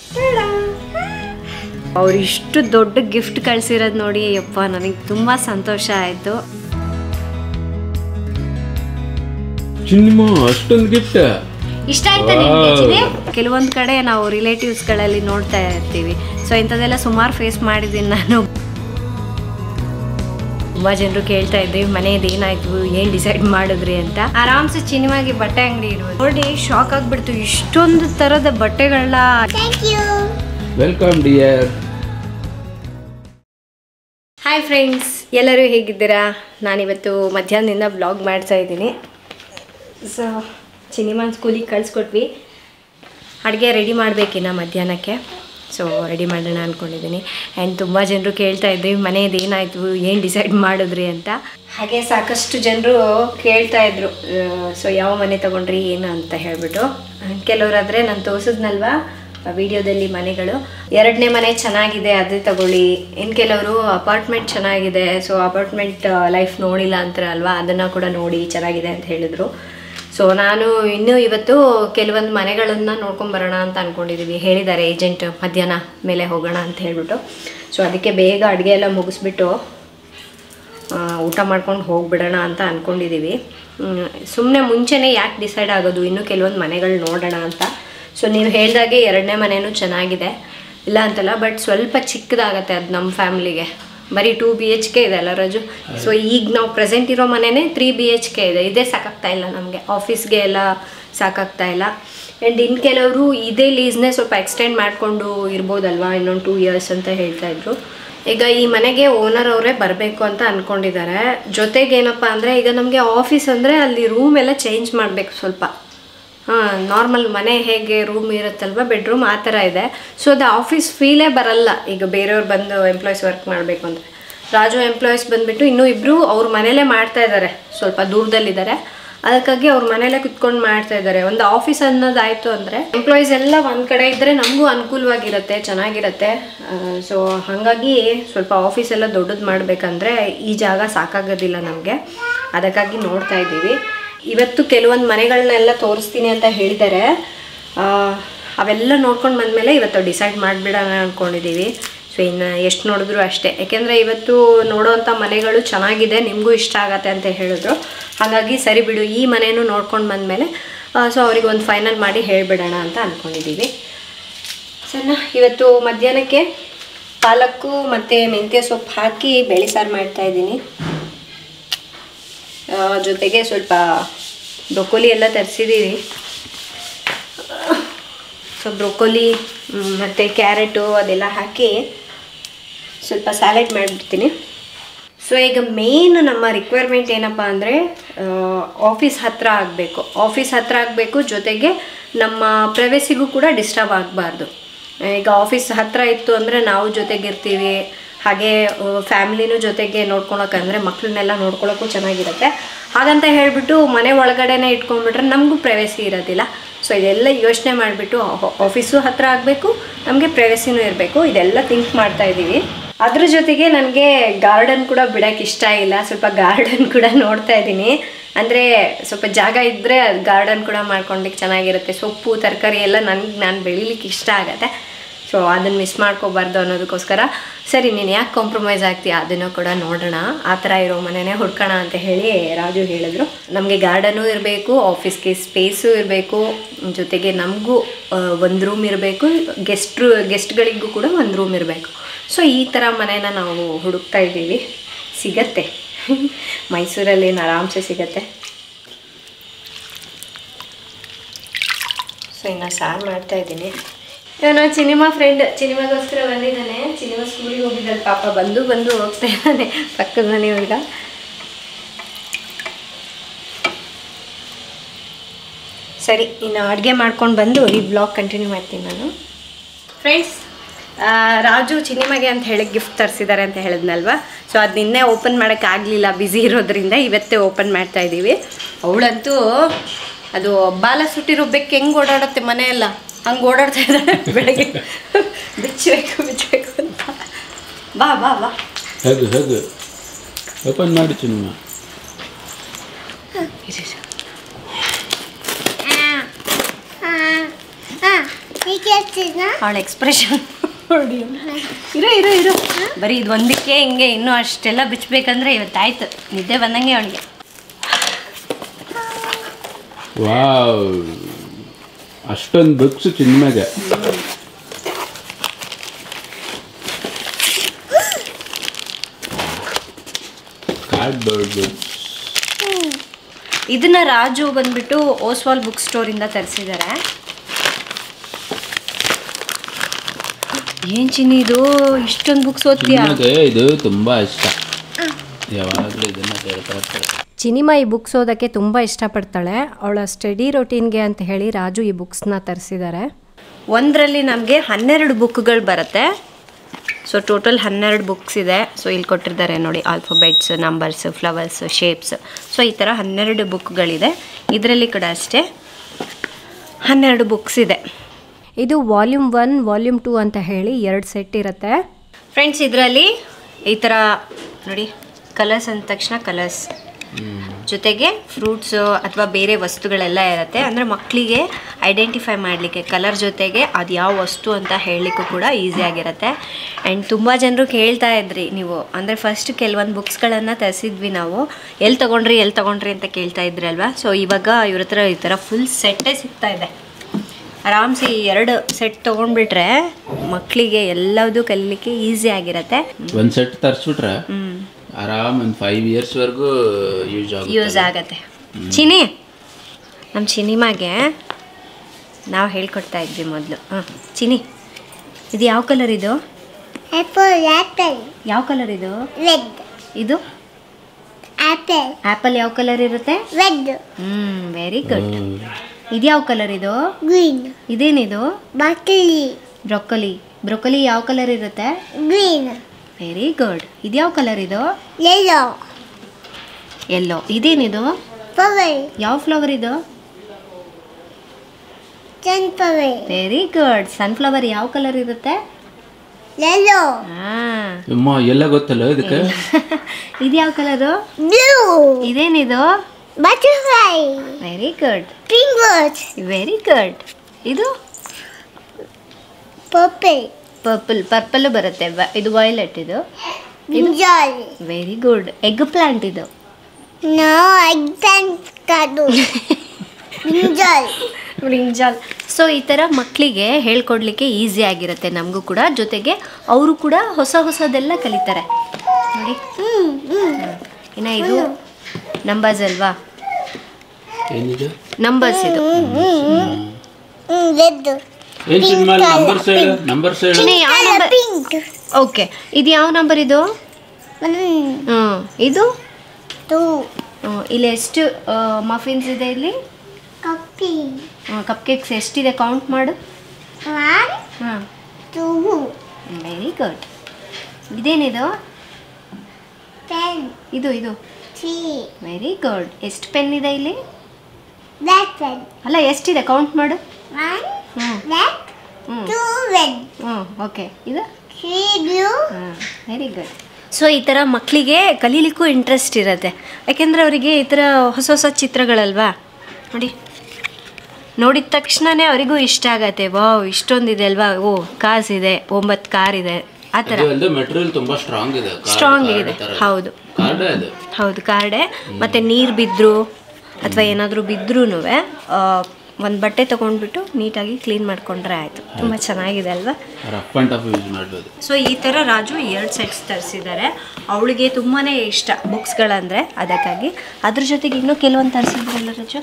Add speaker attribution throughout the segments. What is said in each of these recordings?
Speaker 1: ಅವ್ರು ಇಷ್ಟು ದೊಡ್ಡ ಗಿಫ್ಟ್ ಕಳ್ಸಿರೋದು ನೋಡಿ ಯಪ್ಪ ನನಗೆ ತುಂಬ ಸಂತೋಷ ಆಯಿತು
Speaker 2: ಚಿನ್ನಿಮ್ಮ ಅಷ್ಟೊಂದು ಗಿಫ್ಟ್
Speaker 1: ಇಷ್ಟ ಆಯ್ತಾ ನಿಮ್ಗೆ ಚಿನಿ? ಕೆಲವೊಂದ್ ಕಡೆ ನಾವು ರಿಲೇಟಿವ್ಸ್ಗಳಲ್ಲಿ ನೋಡ್ತಾ ಇರ್ತೀವಿ ಸೊ ಇಂಥದ್ದೆಲ್ಲ ಸುಮಾರು ಫೇಸ್ ಮಾಡಿದ್ದೀನಿ ನಾನು ತುಂಬಾ ಜನರು ಕೇಳ್ತಾ ಇದ್ವಿ ಮನೆಯದು ಏನಾಯ್ತು ಏನ್ ಡಿಸೈಡ್ ಮಾಡಿದ್ರಿ ಅಂತ ಆರಾಮ್ಸೆ ಚಿನಿಮಾಗಿ ಬಟ್ಟೆ ಅಂಗಡಿ ಇರ್ಬೋದು ನೋಡಿ ಶಾಕ್ ಆಗ್ಬಿಡ್ತು ಇಷ್ಟೊಂದು ತರದ ಬಟ್ಟೆಗಳನ್ನ
Speaker 2: ವೆಲ್ಕಮ್ ಡಿಯರ್
Speaker 1: ಹಾಯ್ ಫ್ರೆಂಡ್ಸ್ ಎಲ್ಲರೂ ಹೇಗಿದ್ದೀರಾ ನಾನಿವತ್ತು ಮಧ್ಯಾಹ್ನದಿಂದ ಬ್ಲಾಗ್ ಮಾಡ್ತಾ ಇದ್ದೀನಿ ಸೊ ಚಿನಿಮಾನ್ ಸ್ಕೂಲಿಗೆ ಕಳಿಸ್ಕೊಟ್ವಿ ಅಡುಗೆ ರೆಡಿ ಮಾಡಬೇಕಿನ್ನ ಮಧ್ಯಾಹ್ನಕ್ಕೆ ಸೊ ರೆಡಿ ಮಾಡೋಣ ಅಂದ್ಕೊಂಡಿದ್ದೀನಿ ಆ್ಯಂಡ್ ತುಂಬ ಜನರು ಕೇಳ್ತಾ ಇದ್ವಿ ಮನೆಯದು ಏನಾಯಿತು ಏನು ಡಿಸೈಡ್ ಮಾಡಿದ್ರಿ ಅಂತ ಹಾಗೆ ಸಾಕಷ್ಟು ಜನರು ಕೇಳ್ತಾ ಇದ್ರು ಸೊ ಯಾವ ಮನೆ ತಗೊಂಡ್ರಿ ಏನು ಅಂತ ಹೇಳ್ಬಿಟ್ಟು ಕೆಲವರಾದರೆ ನಾನು ತೋರಿಸಿದ್ನಲ್ವಾ ವಿಡಿಯೋದಲ್ಲಿ ಮನೆಗಳು ಎರಡನೇ ಮನೆ ಚೆನ್ನಾಗಿದೆ ಅದೇ ತಗೊಳ್ಳಿ ಇನ್ನು ಕೆಲವರು ಅಪಾರ್ಟ್ಮೆಂಟ್ ಚೆನ್ನಾಗಿದೆ ಸೊ ಅಪಾರ್ಟ್ಮೆಂಟ್ ಲೈಫ್ ನೋಡಿಲ್ಲ ಅಂತಾರಲ್ವಾ ಅದನ್ನು ಕೂಡ ನೋಡಿ ಚೆನ್ನಾಗಿದೆ ಅಂತ ಹೇಳಿದ್ರು ಸೊ ನಾನು ಇನ್ನೂ ಇವತ್ತು ಕೆಲವೊಂದು ಮನೆಗಳನ್ನು ನೋಡ್ಕೊಂಬರೋಣ ಅಂತ ಅಂದ್ಕೊಂಡಿದ್ದೀವಿ ಹೇಳಿದ್ದಾರೆ ಏಜೆಂಟ್ ಮಧ್ಯಾಹ್ನ ಮೇಲೆ ಹೋಗೋಣ ಅಂತ ಹೇಳ್ಬಿಟ್ಟು ಸೊ ಅದಕ್ಕೆ ಬೇಗ ಅಡುಗೆ ಎಲ್ಲ ಮುಗಿಸ್ಬಿಟ್ಟು ಆ, ಊಟ ಮಾಡ್ಕೊಂಡು ಹೋಗ್ಬಿಡೋಣ ಅಂತ ಅಂದ್ಕೊಂಡಿದ್ದೀವಿ ಸುಮ್ಮನೆ ಮುಂಚೆನೇ ಯಾಕೆ ಡಿಸೈಡ್ ಆಗೋದು ಇನ್ನೂ ಕೆಲವೊಂದು ಮನೆಗಳು ನೋಡೋಣ ಅಂತ ಸೊ ನೀವು ಹೇಳ್ದಾಗೆ ಎರಡನೇ ಮನೆಯೂ ಚೆನ್ನಾಗಿದೆ ಇಲ್ಲ ಅಂತಲ್ಲ ಬಟ್ ಸ್ವಲ್ಪ ಚಿಕ್ಕದಾಗತ್ತೆ ಅದು ನಮ್ಮ ಫ್ಯಾಮ್ಲಿಗೆ ಬರೀ ಟೂ ಬಿ ಎಚ್ ಕೆ ಇದೆ ಅಲ್ಲ ರಾಜು ಸೊ ಈಗ ನಾವು ಪ್ರೆಸೆಂಟ್ ಇರೋ ಮನೆನೇ ತ್ರೀ ಬಿ ಎಚ್ ಕೆ ಇದೆ ಇದೇ ಸಾಕಾಗ್ತಾ ಇಲ್ಲ ನಮಗೆ ಆಫೀಸ್ಗೆ ಎಲ್ಲ ಸಾಕಾಗ್ತಾ ಇಲ್ಲ ಆ್ಯಂಡ್ ಇನ್ನು ಕೆಲವರು ಇದೇ ಲೀಸ್ನೇ ಸ್ವಲ್ಪ ಎಕ್ಸ್ಟೆಂಡ್ ಮಾಡಿಕೊಂಡು ಇರ್ಬೋದಲ್ವಾ ಇನ್ನೊಂದು ಟೂ ಇಯರ್ಸ್ ಅಂತ ಹೇಳ್ತಾ ಇದ್ರು ಈಗ ಈ ಮನೆಗೆ ಓನರ್ ಅವರೇ ಬರಬೇಕು ಅಂತ ಅಂದ್ಕೊಂಡಿದ್ದಾರೆ ಜೊತೆಗೆ ಏನಪ್ಪ ಅಂದರೆ ಈಗ ನಮಗೆ ಆಫೀಸ್ ಅಂದರೆ ಅಲ್ಲಿ ರೂಮ್ ಎಲ್ಲ ಚೇಂಜ್ ಮಾಡಬೇಕು ಸ್ವಲ್ಪ ಹಾಂ ನಾರ್ಮಲ್ ಮನೆ ಹೇಗೆ ರೂಮ್ ಇರುತ್ತಲ್ವ ಬೆಡ್ರೂಮ್ ಆ ಥರ ಇದೆ ಸೊ ಅದು ಆಫೀಸ್ ಫೀಲೇ ಬರಲ್ಲ ಈಗ ಬೇರೆಯವ್ರು ಬಂದು ಎಂಪ್ಲಾಯೀಸ್ ವರ್ಕ್ ಮಾಡಬೇಕು ಅಂದರೆ ರಾಜು ಎಂಪ್ಲಾಯೀಸ್ ಬಂದುಬಿಟ್ಟು ಇನ್ನೂ ಇಬ್ಬರು ಅವ್ರ ಮನೇಲೇ ಮಾಡ್ತಾ ಇದ್ದಾರೆ ಸ್ವಲ್ಪ ದೂರದಲ್ಲಿದ್ದಾರೆ ಅದಕ್ಕಾಗಿ ಅವ್ರ ಮನೇಲೆ ಕುತ್ಕೊಂಡು ಮಾಡ್ತಾ ಇದ್ದಾರೆ ಒಂದು ಆಫೀಸ್ ಅನ್ನೋದಾಯಿತು ಅಂದರೆ ಎಂಪ್ಲಾಯೀಸ್ ಎಲ್ಲ ಒಂದು ಕಡೆ ಇದ್ದರೆ ನಮಗೂ ಅನುಕೂಲವಾಗಿರುತ್ತೆ ಚೆನ್ನಾಗಿರುತ್ತೆ ಸೊ ಹಾಗಾಗಿ ಸ್ವಲ್ಪ ಆಫೀಸ್ ಎಲ್ಲ ದೊಡ್ಡದು ಮಾಡಬೇಕಂದ್ರೆ ಈ ಜಾಗ ಸಾಕಾಗೋದಿಲ್ಲ ನಮಗೆ ಅದಕ್ಕಾಗಿ ನೋಡ್ತಾ ಇದ್ದೀವಿ ಇವತ್ತು ಕೆಲವೊಂದು ಮನೆಗಳನ್ನೆಲ್ಲ ತೋರಿಸ್ತೀನಿ ಅಂತ ಹೇಳಿದ್ದಾರೆ ಆ, ಅವೆಲ್ಲ ನೋಡ್ಕೊಂಡು ಬಂದಮೇಲೆ ಇವತ್ತು ಡಿಸೈಡ್ ಮಾಡಿಬಿಡೋಣ ಅಂದ್ಕೊಂಡಿದ್ದೀವಿ ಸೊ ಇನ್ನು ಎಷ್ಟು ನೋಡಿದ್ರು ಅಷ್ಟೇ ಯಾಕೆಂದರೆ ಇವತ್ತು ನೋಡೋವಂಥ ಮನೆಗಳು ಚೆನ್ನಾಗಿದೆ ನಿಮಗೂ ಇಷ್ಟ ಆಗತ್ತೆ ಅಂತ ಹೇಳಿದ್ರು ಹಾಗಾಗಿ ಸರಿ ಬಿಡು ಈ ಮನೆಯೂ ನೋಡ್ಕೊಂಡು ಬಂದಮೇಲೆ ಸೊ ಅವ್ರಿಗೆ ಒಂದು ಫೈನಲ್ ಮಾಡಿ ಹೇಳಿಬಿಡೋಣ ಅಂತ ಅಂದ್ಕೊಂಡಿದ್ದೀವಿ ಸಣ್ಣ ಇವತ್ತು ಮಧ್ಯಾಹ್ನಕ್ಕೆ ಪಾಲಕ್ಕು ಮತ್ತು ಮೆಂತ್ಯ ಸೊಪ್ಪು ಹಾಕಿ ಬೇಳೆ ಸಾರು ಮಾಡ್ತಾಯಿದ್ದೀನಿ ಜೊತೆಗೆ ಸ್ವಲ್ಪ ಬ್ರೊಕೋಲಿ ಎಲ್ಲ ತರಿಸಿದ್ದೀವಿ ಸೊ ಬ್ರೊಕೋಲಿ ಮತ್ತು ಕ್ಯಾರೆಟು ಅದೆಲ್ಲ ಹಾಕಿ ಸ್ವಲ್ಪ ಸ್ಯಾಲೆಡ್ ಮಾಡಿಬಿಡ್ತೀನಿ ಸೊ ಈಗ ಮೇನ್ ನಮ್ಮ ರಿಕ್ವೈರ್ಮೆಂಟ್ ಏನಪ್ಪ ಅಂದರೆ ಆಫೀಸ್ ಹತ್ತಿರ ಆಗಬೇಕು ಆಫೀಸ್ ಹತ್ತಿರ ಆಗಬೇಕು ಜೊತೆಗೆ ನಮ್ಮ ಪ್ರೈವೇಸಿಗೂ ಕೂಡ ಡಿಸ್ಟರ್ಬ್ ಆಗಬಾರ್ದು ಈಗ ಆಫೀಸ್ ಹತ್ತಿರ ಇತ್ತು ಅಂದರೆ ನಾವು ಜೊತೆಗಿರ್ತೀವಿ ಹಾಗೆ ಫ್ಯಾಮಿಲಿನೂ ಜೊತೆಗೆ ನೋಡ್ಕೊಳಕ್ಕಂದ್ರೆ ಮಕ್ಕಳನ್ನೆಲ್ಲ ನೋಡ್ಕೊಳಕ್ಕೂ ಚೆನ್ನಾಗಿರುತ್ತೆ ಹಾಗಂತ ಹೇಳಿಬಿಟ್ಟು ಮನೆ ಒಳಗಡೆನೇ ಇಟ್ಕೊಂಡ್ಬಿಟ್ರೆ ನಮಗೂ ಪ್ರೈವೇಸಿ ಇರೋದಿಲ್ಲ ಸೊ ಇದೆಲ್ಲ ಯೋಚನೆ ಮಾಡಿಬಿಟ್ಟು ಆಫೀಸು ಹತ್ತಿರ ಆಗಬೇಕು ನಮಗೆ ಪ್ರೈವೇಸಿನೂ ಇರಬೇಕು ಇದೆಲ್ಲ ಥಿಂಕ್ ಮಾಡ್ತಾ ಇದ್ದೀವಿ ಅದ್ರ ಜೊತೆಗೆ ನನಗೆ ಗಾರ್ಡನ್ ಕೂಡ ಬಿಡೋಕ್ಕೆ ಇಷ್ಟ ಇಲ್ಲ ಸ್ವಲ್ಪ ಗಾರ್ಡನ್ ಕೂಡ ನೋಡ್ತಾ ಇದ್ದೀನಿ ಅಂದರೆ ಸ್ವಲ್ಪ ಜಾಗ ಇದ್ದರೆ ಅದು ಗಾರ್ಡನ್ ಕೂಡ ಮಾಡ್ಕೊಂಡ್ಲಿಕ್ಕೆ ಚೆನ್ನಾಗಿರುತ್ತೆ ಸೊಪ್ಪು ತರಕಾರಿ ಎಲ್ಲ ನನಗೆ ನಾನು ಬೆಳಿಲಿಕ್ಕೆ ಇಷ್ಟ ಆಗತ್ತೆ ಸೊ ಅದನ್ನು ಮಿಸ್ ಮಾಡ್ಕೋಬಾರ್ದು ಅನ್ನೋದಕ್ಕೋಸ್ಕರ ಸರಿ ನೀನು ಯಾಕೆ ಕಾಂಪ್ರಮೈಸ್ ಆಗ್ತೀಯ ಅದನ್ನು ಕೂಡ ನೋಡೋಣ ಆ ಥರ ಇರೋ ಮನೆನೇ ಹುಡ್ಕೋಣ ಅಂತ ಹೇಳಿ ರಾಜು ಹೇಳಿದ್ರು ನಮಗೆ ಗಾರ್ಡನು ಇರಬೇಕು ಆಫೀಸ್ಗೆ ಸ್ಪೇಸು ಇರಬೇಕು ಜೊತೆಗೆ ನಮಗೂ ಒಂದು ರೂಮ್ ಇರಬೇಕು ಗೆಸ್ಟ್ ಗೆಸ್ಟ್ಗಳಿಗೂ ಕೂಡ ಒಂದು ರೂಮ್ ಇರಬೇಕು ಸೊ ಈ ಥರ ಮನೇನ ನಾವು ಹುಡುಕ್ತಾ ಇದ್ದೀವಿ ಸಿಗತ್ತೆ ಮೈಸೂರಲ್ಲಿ ಏನು ಆರಾಮ್ಸೆ ಸಿಗತ್ತೆ ಸೊ ಇನ್ನು ಸಾರು ಮಾಡ್ತಾ ಇದ್ದೀನಿ ನಾನು ಸಿನಿಮಾ ಫ್ರೆಂಡ್ ಸಿನಿಮಾಗೋಸ್ಕರ ಬಂದಿದ್ದಾನೆ ಸಿನಿಮಾ ಸ್ಕೂಲಿಗೆ ಹೋಗಿದ್ದಾಳೆ ಪಾಪ ಬಂದು ಬಂದು ಹೋಗ್ತಾ ಇದ್ದಾನೆ ಪಕ್ಕದ ಮನೆಯವ್ರಿಗ ಸರಿ ಇನ್ನು ಅಡುಗೆ ಮಾಡ್ಕೊಂಡು ಬಂದು ಈ ಬ್ಲಾಗ್ ಕಂಟಿನ್ಯೂ ಮಾಡ್ತೀನಿ ನಾನು ಫ್ರೆಂಡ್ಸ್ ರಾಜು ಸಿನಿಮಾಗೆ ಅಂತ ಹೇಳಿ ಗಿಫ್ಟ್ ತರಿಸಿದ್ದಾರೆ ಅಂತ ಹೇಳಿದ್ನಲ್ವಾ ಸೊ ಅದು ನಿನ್ನೆ ಓಪನ್ ಮಾಡೋಕ್ಕಾಗಲಿಲ್ಲ ಬ್ಯುಸಿ ಇರೋದ್ರಿಂದ ಇವತ್ತೇ ಓಪನ್ ಮಾಡ್ತಾ ಇದ್ದೀವಿ ಅವಳಂತೂ ಅದು ಬಾಲ ಸುಟ್ಟಿರೋ ಬೆಕ್ಕು ಹೆಂಗೆ ಓಡಾಡುತ್ತೆ ಮನೆಯೆಲ್ಲ ಹಂಗೆ ಓಡಾಡ್ತಾ ಇದ್ದಾಳೆ ಬೆಳಗ್ಗೆ ಬಿಚ್ಚಬೇಕು ಬಿಚ್ಚಬೇಕು ಅಂತ ಬಾ ಬಾ ಬಾ
Speaker 2: ಹೇಗೆ ಹೇಗೆ ಓಪನ್ ಮಾಡಿ ಚಿನ್ನಮ್ಮ
Speaker 3: Because
Speaker 1: ಅವಳ ಎಕ್ಸ್ಪ್ರೆಷನ್ ನೋಡಿ ಇರು ಇರು ಇರು ಬರೀ ಇದು ಒಂದಕ್ಕೆ ಹಿಂಗೆ ಇನ್ನೂ ಅಷ್ಟೆಲ್ಲ ಬಿಚ್ಚಬೇಕಂದ್ರೆ ಇವತ್ತಾಯ್ತು ನಿದ್ದೆ ಬಂದಂಗೆ ಅವಳಿಗೆ
Speaker 2: ವಾವ್ ಅಷ್ಟೊಂದು ಬುಕ್ಸ್ ಚಿನ್ಮ್ಯಾಗ ಕಾರ್ಡ್ ಬೋರ್ಡ್ ಬುಕ್ಸ್
Speaker 1: ಇದನ್ನ ರಾಜು ಬಂದ್ಬಿಟ್ಟು ಓಸ್ವಾಲ್ ಬುಕ್ ಸ್ಟೋರಿಂದ ತರಿಸಿದ್ದಾರೆ ಏನ್ ಚಿನ್ನಿ ಇದು ಇಷ್ಟೊಂದು ಬುಕ್ಸ್ ಓದ್ತೀಯಾ
Speaker 2: ಚಿನ್ಮಗೆ ಇದು ತುಂಬಾ ಇಷ್ಟ ಯಾವಾಗಲೂ ಇದನ್ನ ಹೇಳ್ತಾ ಇರ್ತಾರೆ
Speaker 1: ಚಿನಿಮಾ ಈ ಬುಕ್ಸ್ ಓದೋಕ್ಕೆ ತುಂಬ ಇಷ್ಟಪಡ್ತಾಳೆ ಅವಳ ಸ್ಟಡಿ ರೊಟೀನ್ಗೆ ಅಂತ ಹೇಳಿ ರಾಜು ಈ ಬುಕ್ಸ್ನ ತರಿಸಿದ್ದಾರೆ ಒಂದರಲ್ಲಿ ನಮಗೆ ಹನ್ನೆರಡು ಬುಕ್ಗಳು ಬರುತ್ತೆ ಸೊ ಟೋಟಲ್ ಹನ್ನೆರಡು ಬುಕ್ಸ್ ಇದೆ ಸೊ ಇಲ್ಲಿ ಕೊಟ್ಟಿದ್ದಾರೆ ನೋಡಿ alphabets numbers flowers shapes so ಈ ಥರ ಹನ್ನೆರಡು ಬುಕ್ಗಳಿದೆ ಇದರಲ್ಲಿ ಕೂಡ ಅಷ್ಟೇ ಹನ್ನೆರಡು ಬುಕ್ಸ್ ಇದೆ ಇದು ವಾಲ್ಯೂಮ್ ಒನ್ ವಾಲ್ಯೂಮ್ ಟೂ ಅಂತ ಹೇಳಿ ಎರಡು ಸೆಟ್ ಇರುತ್ತೆ ಫ್ರೆಂಡ್ಸ್ ಇದರಲ್ಲಿ ಈ ಥರ ನೋಡಿ ಕಲರ್ಸ್ ಅಂದ ತಕ್ಷಣ ಕಲರ್ಸ್ ಜೊತೆಗೆ ಫ್ರೂಟ್ಸ್ ಅಥವಾ ಬೇರೆ ವಸ್ತುಗಳೆಲ್ಲ ಇರುತ್ತೆ ಅಂದರೆ ಮಕ್ಕಳಿಗೆ ಐಡೆಂಟಿಫೈ ಮಾಡಲಿಕ್ಕೆ ಕಲರ್ ಜೊತೆಗೆ ಅದು ಯಾವ ವಸ್ತು ಅಂತ ಹೇಳಲಿಕ್ಕೂ ಕೂಡ ಈಸಿ ಆಗಿರುತ್ತೆ ಆ್ಯಂಡ್ ತುಂಬ ಜನರು ಕೇಳ್ತಾ ಇದ್ರಿ ನೀವು ಅಂದರೆ ಫಸ್ಟ್ ಕೆಲವೊಂದು ಬುಕ್ಸ್ಗಳನ್ನು ತರಿಸಿದ್ವಿ ನಾವು ಎಲ್ಲಿ ತೊಗೊಂಡ್ರಿ ಎಲ್ಲಿ ತೊಗೊಂಡ್ರಿ ಅಂತ ಕೇಳ್ತಾ ಇದ್ರಿ ಅಲ್ವಾ ಸೊ ಇವಾಗ ಇವ್ರ ಹತ್ರ ಈ ಥರ ಫುಲ್ ಸೆಟ್ಟೇ ಸಿಗ್ತಾ ಇದೆ ಆರಾಮ್ಸೆ ಈ ಎರಡು ಸೆಟ್ ತೊಗೊಂಡ್ಬಿಟ್ರೆ ಮಕ್ಕಳಿಗೆ ಎಲ್ಲದೂ ಕಲೀಲಿಕ್ಕೆ ಈಸಿ ಆಗಿರುತ್ತೆ
Speaker 2: ಒಂದ್ ಸೆಟ್ ತರಿಸ್ಬಿಟ್ರೆ
Speaker 1: ಹ್ಞೂ
Speaker 2: ಆರಾಮ್ ಒಂದು ಫೈವ್ ಇಯರ್ಸ್ವರೆಗೂ ಯೂಸ್ ಆಗುತ್ತೆ
Speaker 1: ಯೂಸ್ ಆಗತ್ತೆ ಚಿನಿ ನಮ್ಮ ಚಿನಿಮಾಗೆ ನಾವು ಹೇಳ್ಕೊಡ್ತಾ ಇದ್ವಿ ಮೊದಲು ಹಾಂ ಚಿನಿ ಇದು ಯಾವ ಕಲರ್ ಇದು
Speaker 3: Apple, apple,
Speaker 1: ಯಾವ ಕಲರ್ ಇದು
Speaker 3: red,
Speaker 1: ಇದು
Speaker 3: apple,
Speaker 1: ಆ್ಯಪಲ್ ಯಾವ ಕಲರ್ ಇರುತ್ತೆ
Speaker 3: red,
Speaker 1: ಹ್ಞೂ ವೆರಿ ಗುಡ್ ಇದು ಯಾವ ಕಲರ್ ಇದು
Speaker 3: green,
Speaker 1: ಇದೇನಿದು
Speaker 3: broccoli,
Speaker 1: ಬ್ರೊಕೊಲಿ ಬ್ರೊಕೊಲಿ ಯಾವ ಕಲರ್ ಇರುತ್ತೆ
Speaker 3: green,
Speaker 1: ವೆರಿ ಗುಡ್ ಇದು ಯಾವ ಕಲರ್ ಇದು
Speaker 3: yellow,
Speaker 1: ಎಲ್ಲೋ ಇದೇನಿದು
Speaker 3: purple,
Speaker 1: ಯಾವ ಫ್ಲವರ್ ಇದು
Speaker 3: sunflower,
Speaker 1: ವೆರಿ ಗುಡ್ ಸನ್ಫ್ಲವರ್ ಯಾವ ಕಲರ್ ಇರುತ್ತೆ
Speaker 3: yellow,
Speaker 1: ಹಾಂ
Speaker 2: ಅಮ್ಮ ಎಲ್ಲ ಗೊತ್ತಲ್ಲ ಇದಕ್ಕೆ
Speaker 1: ಇದು ಯಾವ ಕಲರು
Speaker 3: blue,
Speaker 1: ಇದೇನಿದು
Speaker 3: butterfly,
Speaker 1: very good
Speaker 3: penguins,
Speaker 1: very good ಇದು
Speaker 3: purple,
Speaker 1: ಪರ್ಪಲ್ ಪರ್ಪಲ್ ಬರುತ್ತೆ ವ- ಇದು ವೈಲೆಟ್ ಇದು
Speaker 3: brinjal.
Speaker 1: Very good eggplant ಇದು
Speaker 3: No, eggplant kadu. brinjal,
Speaker 1: brinjal so ಈ ಥರ ಮಕ್ಕಳಿಗೆ ಹೇಳ್ಕೊಡ್ಲಿಕ್ಕೆ ಈಸಿ ಆಗಿರುತ್ತೆ ನಮಗೂ ಕೂಡ ಜೊತೆಗೆ ಅವರು ಕೂಡ ಹೊಸ ಹೊಸದೆಲ್ಲ ಕಲಿತಾರೆ ನೋಡಿ
Speaker 3: hmm, hmm,
Speaker 1: ಇನ್ನು ಇದು ನಂಬರ್ಸ್ ಅಲ್ವಾ
Speaker 2: ಏನಿದೆ
Speaker 1: ನಂಬರ್ಸ್ ಇದು
Speaker 3: hmm, red,
Speaker 2: ಏನ್ ಸಿನಿಮಾ ನಂಬರ್ಸ್ ಹೇಳು ನಂಬರ್ಸ್ ಹೇಳು
Speaker 1: ಚಿನ್ನಿ, ಯಾವ
Speaker 3: color
Speaker 1: ನಂಬರ್
Speaker 3: pink,
Speaker 1: ಓಕೆ ಇದು ಯಾವ ನಂಬರ್ ಇದು
Speaker 3: one,
Speaker 1: ಹ್ಞೂ ಇದು
Speaker 3: two,
Speaker 1: ಹ್ಮ್, ಇಲ್ಲಿ ಎಷ್ಟು ಮಫಿನ್ಸ್ ಇದೆ ಇಲ್ಲಿ
Speaker 3: copy,
Speaker 1: ಕಪ್ ಕೇಕ್ಸ್ ಎಷ್ಟಿದೆ ಕೌಂಟ್ ಮಾಡು
Speaker 3: one,
Speaker 1: ಹಾಂ
Speaker 3: two,
Speaker 1: ವೆರಿ ಗುಡ್ ಇದೇನಿದು
Speaker 3: pen,
Speaker 1: ಇದು ಇದು
Speaker 3: three,
Speaker 1: ವೆರಿ ಗುಡ್ ಎಷ್ಟು ಪೆನ್ ಇದೆ ಇಲ್ಲಿ
Speaker 3: black pen,
Speaker 1: ಅಲ್ಲ ಎಷ್ಟಿದೆ ಕೌಂಟ್ ಮಾಡು
Speaker 3: one,
Speaker 1: ಹ್ಞೂ
Speaker 3: black,
Speaker 1: ಹ್ಞೂ
Speaker 3: two red,
Speaker 1: ಹ್ಞೂ ಓಕೆ ಇದು
Speaker 3: three blue,
Speaker 1: ಹಾಂ ವೆರಿ ಗುಡ್ ಸೊ ಈ ಥರ ಮಕ್ಕಳಿಗೆ ಕಲೀಲಿಕ್ಕೂ ಇಂಟ್ರೆಸ್ಟ್ ಇರುತ್ತೆ ಯಾಕೆಂದರೆ ಅವರಿಗೆ ಈ ಥರ ಹೊಸ ಹೊಸ ಚಿತ್ರಗಳಲ್ವಾ ನೋಡಿ ನೋಡಿದ ತಕ್ಷಣವೇ ಅವರಿಗೂ ಇಷ್ಟ ಆಗತ್ತೆ ವಾವ್ ಇಷ್ಟೊಂದಿದೆ ಅಲ್ವಾ ಓ ಕಾಸ್ ಇದೆ ಒಂಬತ್ತು ಕಾರ್ ಇದೆ ಆ ಥರ
Speaker 2: ಅದು ಅಲ್ಲದೆ ಮೆಟೀರಿಯಲ್ ತುಂಬಾ ಸ್ಟ್ರಾಂಗ್ ಇದೆ
Speaker 1: ಸ್ಟ್ರಾಂಗ್ ಇದೆ ಹೌದು
Speaker 2: ಕಾರ್ಡ್ ಅದು
Speaker 1: ಹೌದು ಕಾರ್ಡೆ ಮತ್ತು ನೀರು ಬಿದ್ದರು ಅಥವಾ ಏನಾದರೂ ಬಿದ್ದರೂ ಒಂದು ಬಟ್ಟೆ ತೊಗೊಂಡ್ಬಿಟ್ಟು ನೀಟಾಗಿ ಕ್ಲೀನ್ ಮಾಡ್ಕೊಂಡ್ರೆ ಆಯಿತು ತುಂಬ ಚೆನ್ನಾಗಿದೆ ಅಲ್ವಾ
Speaker 2: ರಫ್ ಅಂಡ್ ಟಫ್ ಯೂಸ್ ಮಾಡ್ಬೋದು
Speaker 1: ಸೊ ಈ ಥರ ರಾಜು ಎರಡು ಸೆಟ್ಸ್ ತರಿಸಿದ್ದಾರೆ ಅವಳಿಗೆ ತುಂಬಾ ಇಷ್ಟ ಬುಕ್ಸ್ಗಳಂದರೆ ಅದಕ್ಕಾಗಿ ಅದ್ರ ಜೊತೆಗೆ ಇನ್ನೂ ಕೆಲವೊಂದು ತರಿಸಿದ್ರಲ್ಲ ರಾಜು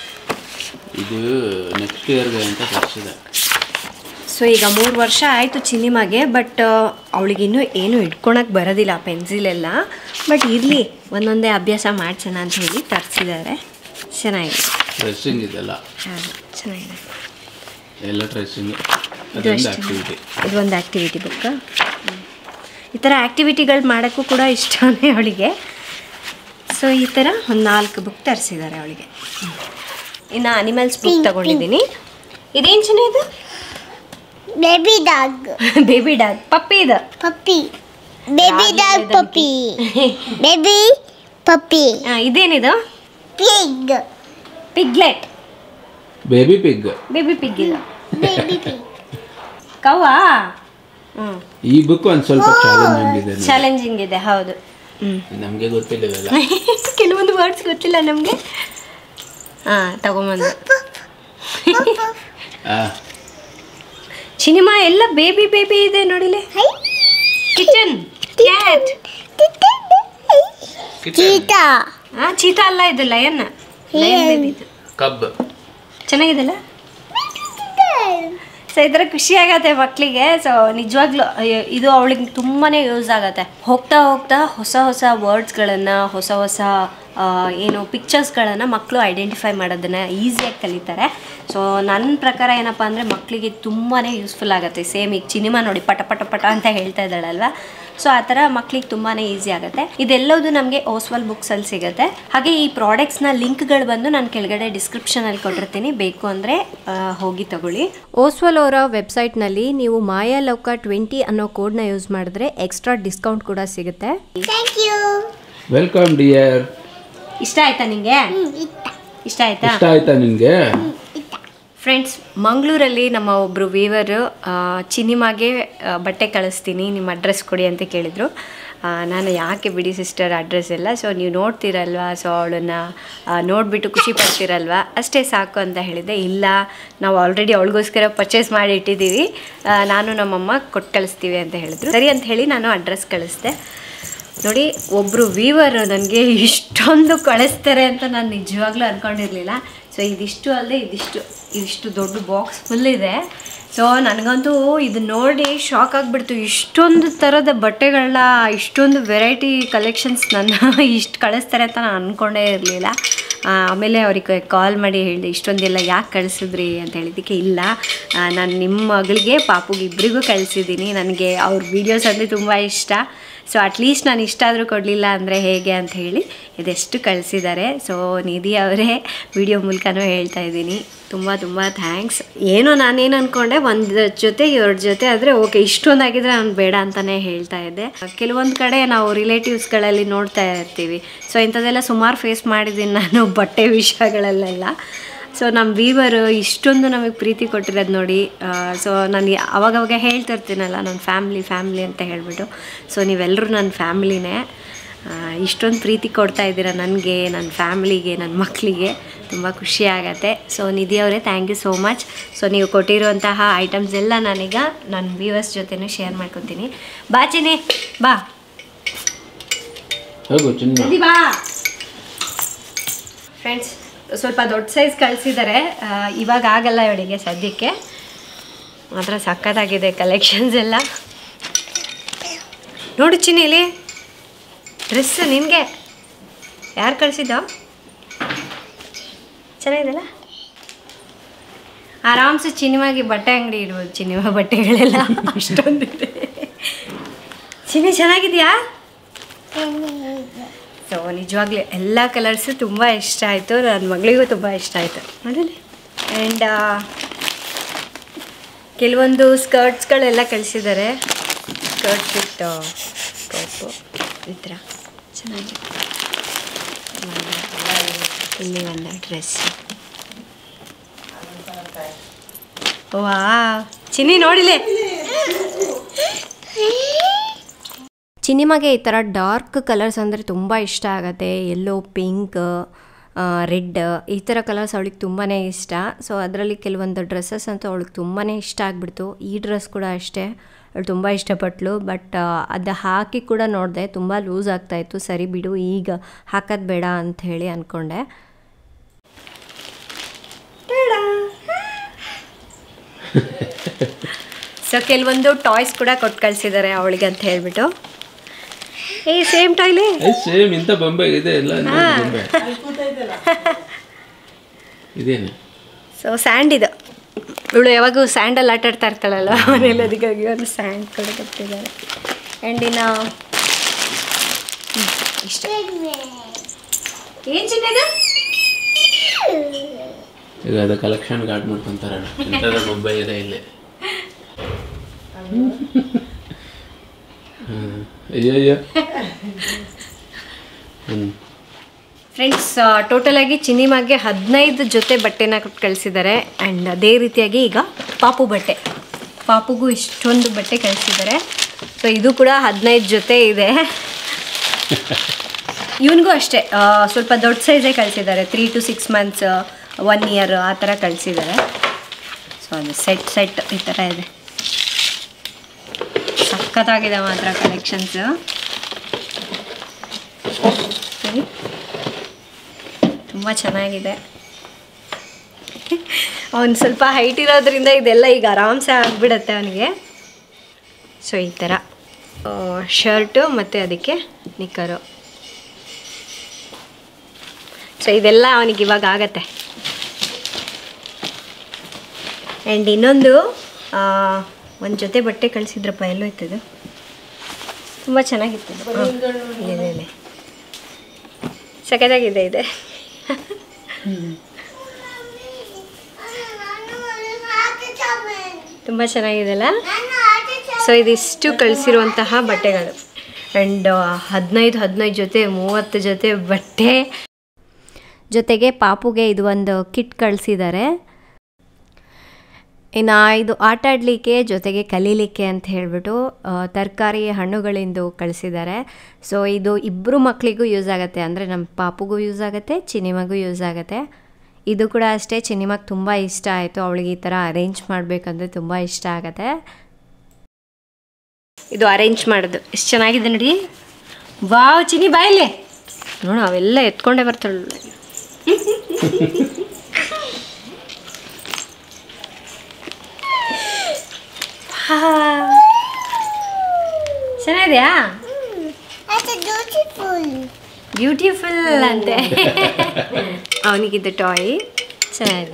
Speaker 2: ಇದು ನೆಕ್ಸ್ಟ್ ಇಯರ್ಗೆ ಅಂತ ತರಿಸಿದೆ
Speaker 1: ಸೊ ಈಗ ಮೂರು ವರ್ಷ ಆಯಿತು ಚಿನಿಮಾಗೆ ಬಟ್ ಅವಳಿಗೆ ಇನ್ನೂ ಏನು ಇಟ್ಕೊಳಕ್ಕೆ ಬರೋದಿಲ್ಲ ಪೆನ್ಸಿಲೆಲ್ಲ ಬಟ್ ಇರಲಿ ಒಂದೊಂದೇ ಅಭ್ಯಾಸ ಮಾಡ್ಸೋಣ ಅಂತ ಹೇಳಿ ತರಿಸಿದ್ದಾರೆ ಚೆನ್ನಾಗಿದೆ
Speaker 2: ಡ್ರೆಸ್ಸಿಂಗ್ ಇದೆಲ್ಲ
Speaker 1: ಹಾಂ ಚೆನ್ನಾಗಿದೆ
Speaker 2: ಎಲ್ಲ ಡ್ರೆಸ್ಸಿಂಗ್
Speaker 1: ಇದು
Speaker 2: ಅದೊಂದು
Speaker 1: ಅಷ್ಟೇ
Speaker 2: ಆಕ್ಟಿವಿಟಿ
Speaker 1: ಇದು ಒಂದು ಆ್ಯಕ್ಟಿವಿಟಿ ಬುಕ್ ಈ ಥರ ಆ್ಯಕ್ಟಿವಿಟಿಗಳು ಮಾಡೋಕ್ಕೂ ಕೂಡ ಇಷ್ಟನೇ ಅವಳಿಗೆ ಸೊ ಈ ಥರ ಒಂದು ನಾಲ್ಕು ಬುಕ್ ತರಿಸಿದ್ದಾರೆ ಅವಳಿಗೆ ಇನ್ನು ಅನಿಮಲ್ಸ್ ಬುಕ್ ತಗೊಂಡಿದ್ದೀನಿ ಇದೇನು ಚೆನ್ನ ಇದು
Speaker 3: baby dog,
Speaker 1: baby dog puppy ಇದು
Speaker 3: puppy, baby dog puppy, baby puppy,
Speaker 1: ಆ, ಇದೇನಿದು
Speaker 3: pig,
Speaker 1: piglet
Speaker 2: baby pig
Speaker 1: baby pig ಇದು
Speaker 3: baby pig,
Speaker 1: ಕವ್ವಾ ಹ್ಞೂ
Speaker 2: ಈ ಬುಕ್ ಒಂದು ಸ್ವಲ್ಪ ಚಾಲೆಂಜಿಂಗ್ ಇದೆ
Speaker 1: ಚಾಲೆಂಜಿಂಗ್ ಇದೆ ಹೌದು ಹ್ಞೂ
Speaker 2: ನಮಗೆ ಗೊತ್ತಿಲ್ಲ ಇವೆಲ್ಲ
Speaker 1: ಕೆಲವೊಂದು ವರ್ಡ್ಸ್ ಗೊತ್ತಿಲ್ಲ ನಮಗೆ ಹಾಂ ತಗೊಂಬಂದು
Speaker 2: ಆ,
Speaker 1: ಸಿನಿಮಾ ಎಲ್ಲ ಬೇಬಿ ಬೇಬಿ ಇದೆ ನೋಡಿಲೆ ಕಿಚನ್ ಕ್ಯಾಟ್
Speaker 3: ಚೀತಾ
Speaker 1: ಹಾಂ ಚೀತಾ ಅಲ್ಲ ಇದು ಲಯನ್ ಲಯನ್ ಬೇಬಿ ಇದು
Speaker 2: ಕಬ್
Speaker 1: ಚೆನ್ನಾಗಿದೆಲ್ಲ ಸೊ ಈ ಥರ ಖುಷಿ ಆಗತ್ತೆ ಮಕ್ಕಳಿಗೆ ಸೊ ನಿಜವಾಗ್ಲೂ ಅಯ್ಯೋ, ಇದು ಅವಳಿಗೆ ತುಂಬಾ ಯೂಸ್ ಆಗತ್ತೆ ಹೋಗ್ತಾ ಹೋಗ್ತಾ ಹೊಸ ಹೊಸ ವರ್ಡ್ಸ್ಗಳನ್ನು ಹೊಸ ಹೊಸ ಆ, ಏನು ಪಿಕ್ಚರ್ಸ್ಗಳನ್ನು ಮಕ್ಕಳು ಐಡೆಂಟಿಫೈ ಮಾಡೋದನ್ನು ಈಸಿಯಾಗಿ ಕಲಿತಾರೆ ಸೊ ನನ್ನ ಪ್ರಕಾರ ಏನಪ್ಪ ಅಂದರೆ ಮಕ್ಕಳಿಗೆ ತುಂಬಾ ಯೂಸ್ಫುಲ್ ಆಗುತ್ತೆ ಸೇಮ್ ಈಗ ಸಿನಿಮಾ ನೋಡಿ ಪಟ ಪಟ ಪಟ ಅಂತ ಹೇಳ್ತಾ ಇದ್ದಾಳಲ್ವ ಸೊ ಆ ಥರ ಮಕ್ಳಿಗೆ ತುಂಬಾ ಈಸಿ ಆಗುತ್ತೆ ಇದೆಲ್ಲದು ನಮಗೆ ಓಸ್ವಲ್ ಬುಕ್ಸಲ್ಲಿ ಸಿಗುತ್ತೆ ಹಾಗೆ ಈ ಪ್ರಾಡಕ್ಟ್ಸ್ನ ಲಿಂಕ್ಗಳು ಬಂದು ನಾನು ಕೆಳಗಡೆ ಡಿಸ್ಕ್ರಿಪ್ಷನಲ್ಲಿ ಕೊಟ್ಟಿರ್ತೀನಿ ಬೇಕು ಅಂದರೆ ಹೋಗಿ ತಗೊಳ್ಳಿ ಓಸ್ವಲ್ ಅವರ ವೆಬ್ಸೈಟ್ನಲ್ಲಿ ನೀವು ಮಾಯಾ ಲೌಕ ಟ್ವೆಂಟಿ ಅನ್ನೋ ಕೋಡ್ನ ಯೂಸ್ ಮಾಡಿದ್ರೆ ಎಕ್ಸ್ಟ್ರಾ ಡಿಸ್ಕೌಂಟ್ ಕೂಡ ಸಿಗುತ್ತೆ
Speaker 3: ಥ್ಯಾಂಕ್ ಯು
Speaker 2: ವೆಲ್ಕಮ್ ಡಿಯರ್
Speaker 1: ಇಷ್ಟ ಆಯ್ತಾ ನಿಮಗೆ ಇಷ್ಟ ಆಯ್ತಾ
Speaker 2: ಇಷ್ಟ ಆಯ್ತಾ ನಿನಗೆ
Speaker 1: ಫ್ರೆಂಡ್ಸ್ ಮಂಗಳೂರಲ್ಲಿ ನಮ್ಮ ಒಬ್ಬರು ವೀವರು ಚಿನಿಮಾಗೆ ಆ, ಬಟ್ಟೆ ಕಳಿಸ್ತೀನಿ ನಿಮ್ಮ ಅಡ್ರೆಸ್ ಕೊಡಿ ಅಂತ ಕೇಳಿದರು ಆ, ನಾನು ಯಾಕೆ ಬಿಡಿ ಸಿಸ್ಟರ್ ಅಡ್ರೆಸ್ ಎಲ್ಲ ಸೊ ನೀವು ನೋಡ್ತೀರಲ್ವಾ ಸೊ ಅವಳನ್ನು ನೋಡಿಬಿಟ್ಟು ಖುಷಿ ಪಡ್ತೀರಲ್ವಾ ಅಷ್ಟೇ ಸಾಕು ಅಂತ ಹೇಳಿದೆ ಇಲ್ಲ ನಾವು ಆಲ್ರೆಡಿ ಅವಳಿಗೋಸ್ಕರ ಪರ್ಚೇಸ್ ಮಾಡಿ ಇಟ್ಟಿದ್ದೀವಿ ಆ, ನಾನು ನಮ್ಮಮ್ಮ ಕೊಟ್ಟು ಕಳಿಸ್ತೀವಿ ಅಂತ ಹೇಳಿದ್ರು ಸರಿ ಅಂತ ಹೇಳಿ ನಾನು ಅಡ್ರೆಸ್ ಕಳಿಸ್ದೆ ನೋಡಿ ಒಬ್ಬರು ವೀವರ್ ನನಗೆ ಇಷ್ಟೊಂದು ಕಳಿಸ್ತಾರೆ ಅಂತ ನಾನು ನಿಜವಾಗ್ಲೂ ಅಂದ್ಕೊಂಡಿರಲಿಲ್ಲ ಸೊ ಇದಿಷ್ಟು ಅಲ್ಲದೆ ಇದಿಷ್ಟು ಇದಿಷ್ಟು ದೊಡ್ಡ ಬಾಕ್ಸ್ ಫುಲ್ ಇದೆ ಸೊ ನನಗಂತೂ ಇದು ನೋಡಿ ಶಾಕ್ ಆಗಿಬಿಡ್ತು ಇಷ್ಟೊಂದು ಥರದ ಬಟ್ಟೆಗಳನ್ನ ಇಷ್ಟೊಂದು ವೆರೈಟಿ ಕಲೆಕ್ಷನ್ಸ್ ನನ್ನ ಇಷ್ಟು ಕಳಿಸ್ತಾರೆ ಅಂತ ನಾನು ಅಂದ್ಕೊಂಡೇ ಇರಲಿಲ್ಲ ಆಮೇಲೆ ಅವ್ರಿಗೆ ಕಾಲ್ ಮಾಡಿ ಹೇಳಿದೆ ಇಷ್ಟೊಂದೆಲ್ಲ ಯಾಕೆ ಕಳಿಸಿದ್ರಿ ಅಂತ ಹೇಳಿದ್ದಕ್ಕೆ ಇಲ್ಲ ಆ, ನಾನು ನಿಮ್ಮ ಮಗಳಿಗೆ ಪಾಪುಗೆ ಇಬ್ಬರಿಗೂ ಕಳಿಸಿದ್ದೀನಿ ನನಗೆ ಅವ್ರ ವೀಡಿಯೋಸ್ ಅಂದರೆ ತುಂಬ ಇಷ್ಟ ಸೊ ಅಟ್ಲೀಸ್ಟ್ ನಾನು ಇಷ್ಟ ಆದರೂ ಕೊಡಲಿಲ್ಲ ಅಂದರೆ ಹೇಗೆ ಅಂತ ಹೇಳಿ ಇದೆಷ್ಟು ಕಳಿಸಿದ್ದಾರೆ ಸೊ ನಿಧಿ ಅವರೇ ವಿಡಿಯೋ ಮೂಲಕನೂ ಹೇಳ್ತಾ ಇದ್ದೀನಿ ತುಂಬ ತುಂಬ ಥ್ಯಾಂಕ್ಸ್ ಏನೋ ನಾನೇನು ಅಂದ್ಕೊಂಡೆ ಒಂದು ಜೊತೆ ಎರಡು ಜೊತೆ ಆದರೆ ಓಕೆ ಇಷ್ಟೊಂದಾಗಿದ್ರೆ ನಾನು ಬೇಡ ಅಂತಲೇ ಹೇಳ್ತಾ ಇದ್ದೆ ಕೆಲವೊಂದು ಕಡೆ ನಾವು ರಿಲೇಟಿವ್ಸ್ಗಳಲ್ಲಿ ನೋಡ್ತಾ ಇರ್ತೀವಿ ಸೊ ಇಂಥದ್ದೆಲ್ಲ ಸುಮಾರು ಫೇಸ್ ಮಾಡಿದ್ದೀನಿ ನಾನು ಬಟ್ಟೆ ವಿಷಯಗಳಲ್ಲೆಲ್ಲ ಸೊ ನಮ್ಮ ವೀವರು ಇಷ್ಟೊಂದು ನಮಗೆ ಪ್ರೀತಿ ಕೊಟ್ಟಿರೋದು ನೋಡಿ ಸೊ ನಾನು ಅವಾಗವಾಗ ಹೇಳ್ತಾ ಇರ್ತೀನಲ್ಲ ನನ್ನ ಫ್ಯಾಮ್ಲಿ ಫ್ಯಾಮ್ಲಿ ಅಂತ ಹೇಳ್ಬಿಟ್ಟು ಸೊ ನೀವೆಲ್ಲರೂ ನನ್ನ ಫ್ಯಾಮ್ಲಿನೇ ಇಷ್ಟೊಂದು ಪ್ರೀತಿ ಕೊಡ್ತಾ ಇದ್ದೀರಾ ನನಗೆ ನನ್ನ ಫ್ಯಾಮ್ಲಿಗೆ ನನ್ನ ಮಕ್ಕಳಿಗೆ ತುಂಬ ಖುಷಿ ಆಗತ್ತೆ ಸೊ ನಿಧಿ ಅವರೇ thank you so much so ನೀವು ಕೊಟ್ಟಿರುವಂತಹ ಐಟಮ್ಸ್ ಎಲ್ಲ ನಾನೀಗ ನನ್ನ ವ್ಯೂವರ್ಸ್ ಜೊತೆನೂ ಶೇರ್ ಮಾಡ್ಕೊತೀನಿ ಬಾ ಚಿನಿ ಬಾ
Speaker 2: ಹೋಗು ಚಿನ್ನ
Speaker 1: ಜಲ್ದಿ ಬಾ ಫ್ರೆಂಡ್ಸ್ ಸ್ವಲ್ಪ ದೊಡ್ಡ ಸೈಜ್ ಕಳಿಸಿದ್ದಾರೆ ಇವಾಗ ಆಗಲ್ಲ ಇವಳಿಗೆ ಸದ್ಯಕ್ಕೆ ಮಾತ್ರ ಸಖತ್ತಾಗಿದೆ ಕಲೆಕ್ಷನ್ಸ್ ಎಲ್ಲ ನೋಡು ಚಿನ್ನಿ ಇಲ್ಲಿ ಡ್ರೆಸ್ ನಿನಗೆ ಯಾರು ಕಳಿಸಿದ್ದ ಚೆನ್ನಾಗಿದೆಲ್ಲ ಆರಾಮ್ಸೆ ಚಿನಿಮಾಗಿ ಬಟ್ಟೆ ಅಂಗಡಿ ಇಡ್ಬೋದು ಚಿನಿಮಾ ಬಟ್ಟೆಗಳೆಲ್ಲ ಅಷ್ಟೊಂದಿದೆ ಚಿನ್ನಿ ಚೆನ್ನಾಗಿದೆಯಾ ಸೊ ನಿಜವಾಗ್ಲೂ ಎಲ್ಲ ಕಲರ್ಸು ತುಂಬ ಇಷ್ಟ ಆಯಿತು ನನ್ನ ಮಗಳಿಗೂ ತುಂಬ ಇಷ್ಟ ಆಯಿತು ನೋಡಲಿ ಆ್ಯಂಡ್ ಕೆಲವೊಂದು ಸ್ಕರ್ಟ್ಸ್ಗಳೆಲ್ಲ ಕಳಿಸಿದ್ದಾರೆ ಸ್ಕರ್ಟ್ ವಿತ್ ಟಾಪು ಈ ಥರ ಚೆನ್ನಾಗಿದೆ ಒಂದು- ಇಲ್ಲಿ ಒಂದು ಡ್ರೆಸ್ ವಾ ಚಿನ್ನಿ ನೋಡಿಲೆ ಚಿನಿಮಾಗೆ ಈ ಥರ ಡಾರ್ಕ್ ಕಲರ್ಸ್ ಅಂದರೆ ತುಂಬ ಇಷ್ಟ ಆಗುತ್ತೆ ಎಲ್ಲೋ ಪಿಂಕ್ ರೆಡ್ ಈ ಥರ ಕಲರ್ಸ್ ಅವಳಿಗೆ ತುಂಬಾ ಇಷ್ಟ ಸೊ ಅದರಲ್ಲಿ ಕೆಲವೊಂದು ಡ್ರೆಸ್ಸಸ್ ಅಂತೂ ಅವಳಿಗೆ ತುಂಬಾ ಇಷ್ಟ ಆಗಿಬಿಡ್ತು ಈ ಡ್ರೆಸ್ ಕೂಡ ಅಷ್ಟೇ ಅವಳು ತುಂಬ ಇಷ್ಟಪಟ್ಲು ಬಟ್ ಅದು ಹಾಕಿ ಕೂಡ ನೋಡಿದೆ ತುಂಬ ಲೂಸ್ ಆಗ್ತಾಯಿತ್ತು ಸರಿ ಬಿಡು ಈಗ ಹಾಕೋದು ಬೇಡ ಅಂತ ಹೇಳಿ ಅಂದ್ಕೊಂಡೆ ಸೊ ಕೆಲವೊಂದು ಟಾಯ್ಸ್ ಕೂಡ ಕೊಟ್ಟು ಕಳಿಸಿದ್ದಾರೆ ಅವಳಿಗೆ ಅಂತ ಹೇಳ್ಬಿಟ್ಟು ಏ ಸೇಮ್ ಟಾಯ್ಲೆ
Speaker 2: ಸೇಮ್ ಇಂಥ ಬೊಂಬೆ ಇದೆ ಎಲ್ಲ ನೋಡಿ ಬೊಂಬೆ ಇದೇನು
Speaker 1: ಸೊ ಸ್ಯಾಂಡ್ ಇದು ಇವಳು ಯಾವಾಗೂ ಸ್ಯಾಂಡಲ್ಲಿ ಆಟ ಆಡ್ತಾ ಇರ್ತಾಳಲ್ಲ ಮನೇಲಿ ಅದಕ್ಕಾಗಿ ಒಂದು ಸ್ಯಾಂಡ್ ಕೂಡ ಕೊಟ್ಟಿದ್ದಾರೆ ಆ್ಯಂಡ್ ಇನ್ನು ಹ್ಮ್, ಇಷ್ಟ ಏನು ಚಿನ್ನದು
Speaker 2: ಈಗ ಅದು ಕಲೆಕ್ಷನ್ ಗಾರ್ಡ್ ಮಾಡ್ಕೊಂತಾರಲ್ಲ ಇಂಥದ ಬೊಂಬೆ ಇದೆ ಇಲ್ಲಿ ಹ್ಮ್. ಅಯ್ಯೋ ಅಯ್ಯೋ ಹ್ಞೂ
Speaker 1: ಫ್ರೆಂಡ್ಸ್ ಟೋಟಲಾಗಿ ಚಿನಿಮಾಗೆ ಹದಿನೈದು ಜೊತೆ ಬಟ್ಟೆನ ಕೊಟ್ಟು ಕಳಿಸಿದ್ದಾರೆ ಆ್ಯಂಡ್ ಅದೇ ರೀತಿಯಾಗಿ ಈಗ ಪಾಪು ಬಟ್ಟೆ ಪಾಪುಗೂ ಇಷ್ಟೊಂದು ಬಟ್ಟೆ ಕಳಿಸಿದ್ದಾರೆ ಸೊ ಇದು ಕೂಡ ಹದಿನೈದು ಜೊತೆ ಇದೆ ಇವನಿಗೂ ಅಷ್ಟೇ ಆ, ಸ್ವಲ್ಪ ದೊಡ್ಡ ಸೈಜೇ ಕಳಿಸಿದ್ದಾರೆ three to six months one year ಆ ಥರ ಕಳಿಸಿದ್ದಾರೆ ಸೊ ಅದು ಸೆಟ್ ಸೆಟ್ ಈ ಥರ ಇದೆ ಸಖತ್ತಾಗಿದೆ ಮಾತ್ರ ಕಲೆಕ್ಷನ್ಸು ಸರಿ ತುಂಬ ಚೆನ್ನಾಗಿದೆ ಅವನು ಸ್ವಲ್ಪ ಹೈಟ್ ಇರೋದ್ರಿಂದ ಇದೆಲ್ಲ ಈಗ ಆರಾಮ್ಸೆ ಆಗಿಬಿಡತ್ತೆ ಅವನಿಗೆ ಸೊ ಈ ಥರ ಶರ್ಟು ಮತ್ತು ಅದಕ್ಕೆ ನಿಕ್ಕರು ಸೊ ಇದೆಲ್ಲ ಅವನಿಗೆ ಇವಾಗ ಆಗತ್ತೆ ಆ್ಯಂಡ್ ಇನ್ನೊಂದು ಒಂದು ಜೊತೆ ಬಟ್ಟೆ ಕಳಿಸಿದ್ರಪ್ಪ ಎಲ್ಲೋ ಇತ್ತದು ತುಂಬ ಚೆನ್ನಾಗಿತ್ತು ಇದು. ಹಾ, ಇದೆ, ಇದೆ. ಸಖತ್ತಾಗಿದೆ ಇದೆ ತುಂಬ ಚೆನ್ನಾಗಿದೆಲ್ಲ ಸೊ ಇದಿಷ್ಟು ಕಳಿಸಿರುವಂತಹ ಬಟ್ಟೆಗಳು ಆ್ಯಂಡ್ ಹದಿನೈದು ಹದಿನೈದು ಜೊತೆ ಮೂವತ್ತು ಜೊತೆ ಬಟ್ಟೆ ಜೊತೆಗೆ ಪಾಪುಗೆ ಇದು ಒಂದು ಕಿಟ್ ಕಳಿಸಿದ್ದಾರೆ ಇನ್ನು ಇದು ಆಟ ಆಡಲಿಕ್ಕೆ ಜೊತೆಗೆ ಕಲೀಲಿಕ್ಕೆ ಅಂತ ಹೇಳಿಬಿಟ್ಟು ತರಕಾರಿ ಹಣ್ಣುಗಳಿಂದು ಕಳಿಸಿದ್ದಾರೆ ಸೊ ಇದು ಇಬ್ಬರು ಮಕ್ಕಳಿಗೂ ಯೂಸ್ ಆಗುತ್ತೆ ಅಂದರೆ ನಮ್ಮ ಪಾಪುಗೂ ಯೂಸ್ ಆಗುತ್ತೆ ಚಿನಿಮಗೂ ಯೂಸ್ ಆಗುತ್ತೆ ಇದು ಕೂಡ ಅಷ್ಟೇ ಚಿನಿಮಗ್ ತುಂಬ ಇಷ್ಟ ಆಯಿತು ಅವಳಿಗೆ ಈ ಥರ ಅರೇಂಜ್ ಮಾಡಬೇಕಂದ್ರೆ ತುಂಬ ಇಷ್ಟ ಆಗುತ್ತೆ ಇದು ಅರೇಂಜ್ ಮಾಡೋದು ಎಷ್ಟು ಚೆನ್ನಾಗಿದೆ ನೋಡಿ ವಾವ್ ಚಿನಿ ಬಾಯಿಲೆ ನೋಡು ಅವೆಲ್ಲ ಎತ್ಕೊಂಡೇ ಬರ್ತಾಳೆ ಚೆನ್ನಾಗಿದೆಯಾ
Speaker 3: That's beautiful.
Speaker 1: ಬ್ಯೂಟಿಫುಲ್ ಅಂತೆ ಅವನಿಗಿದ್ದು ಟಾಯ್ ಚೆನ್ನಾಗಿದೆ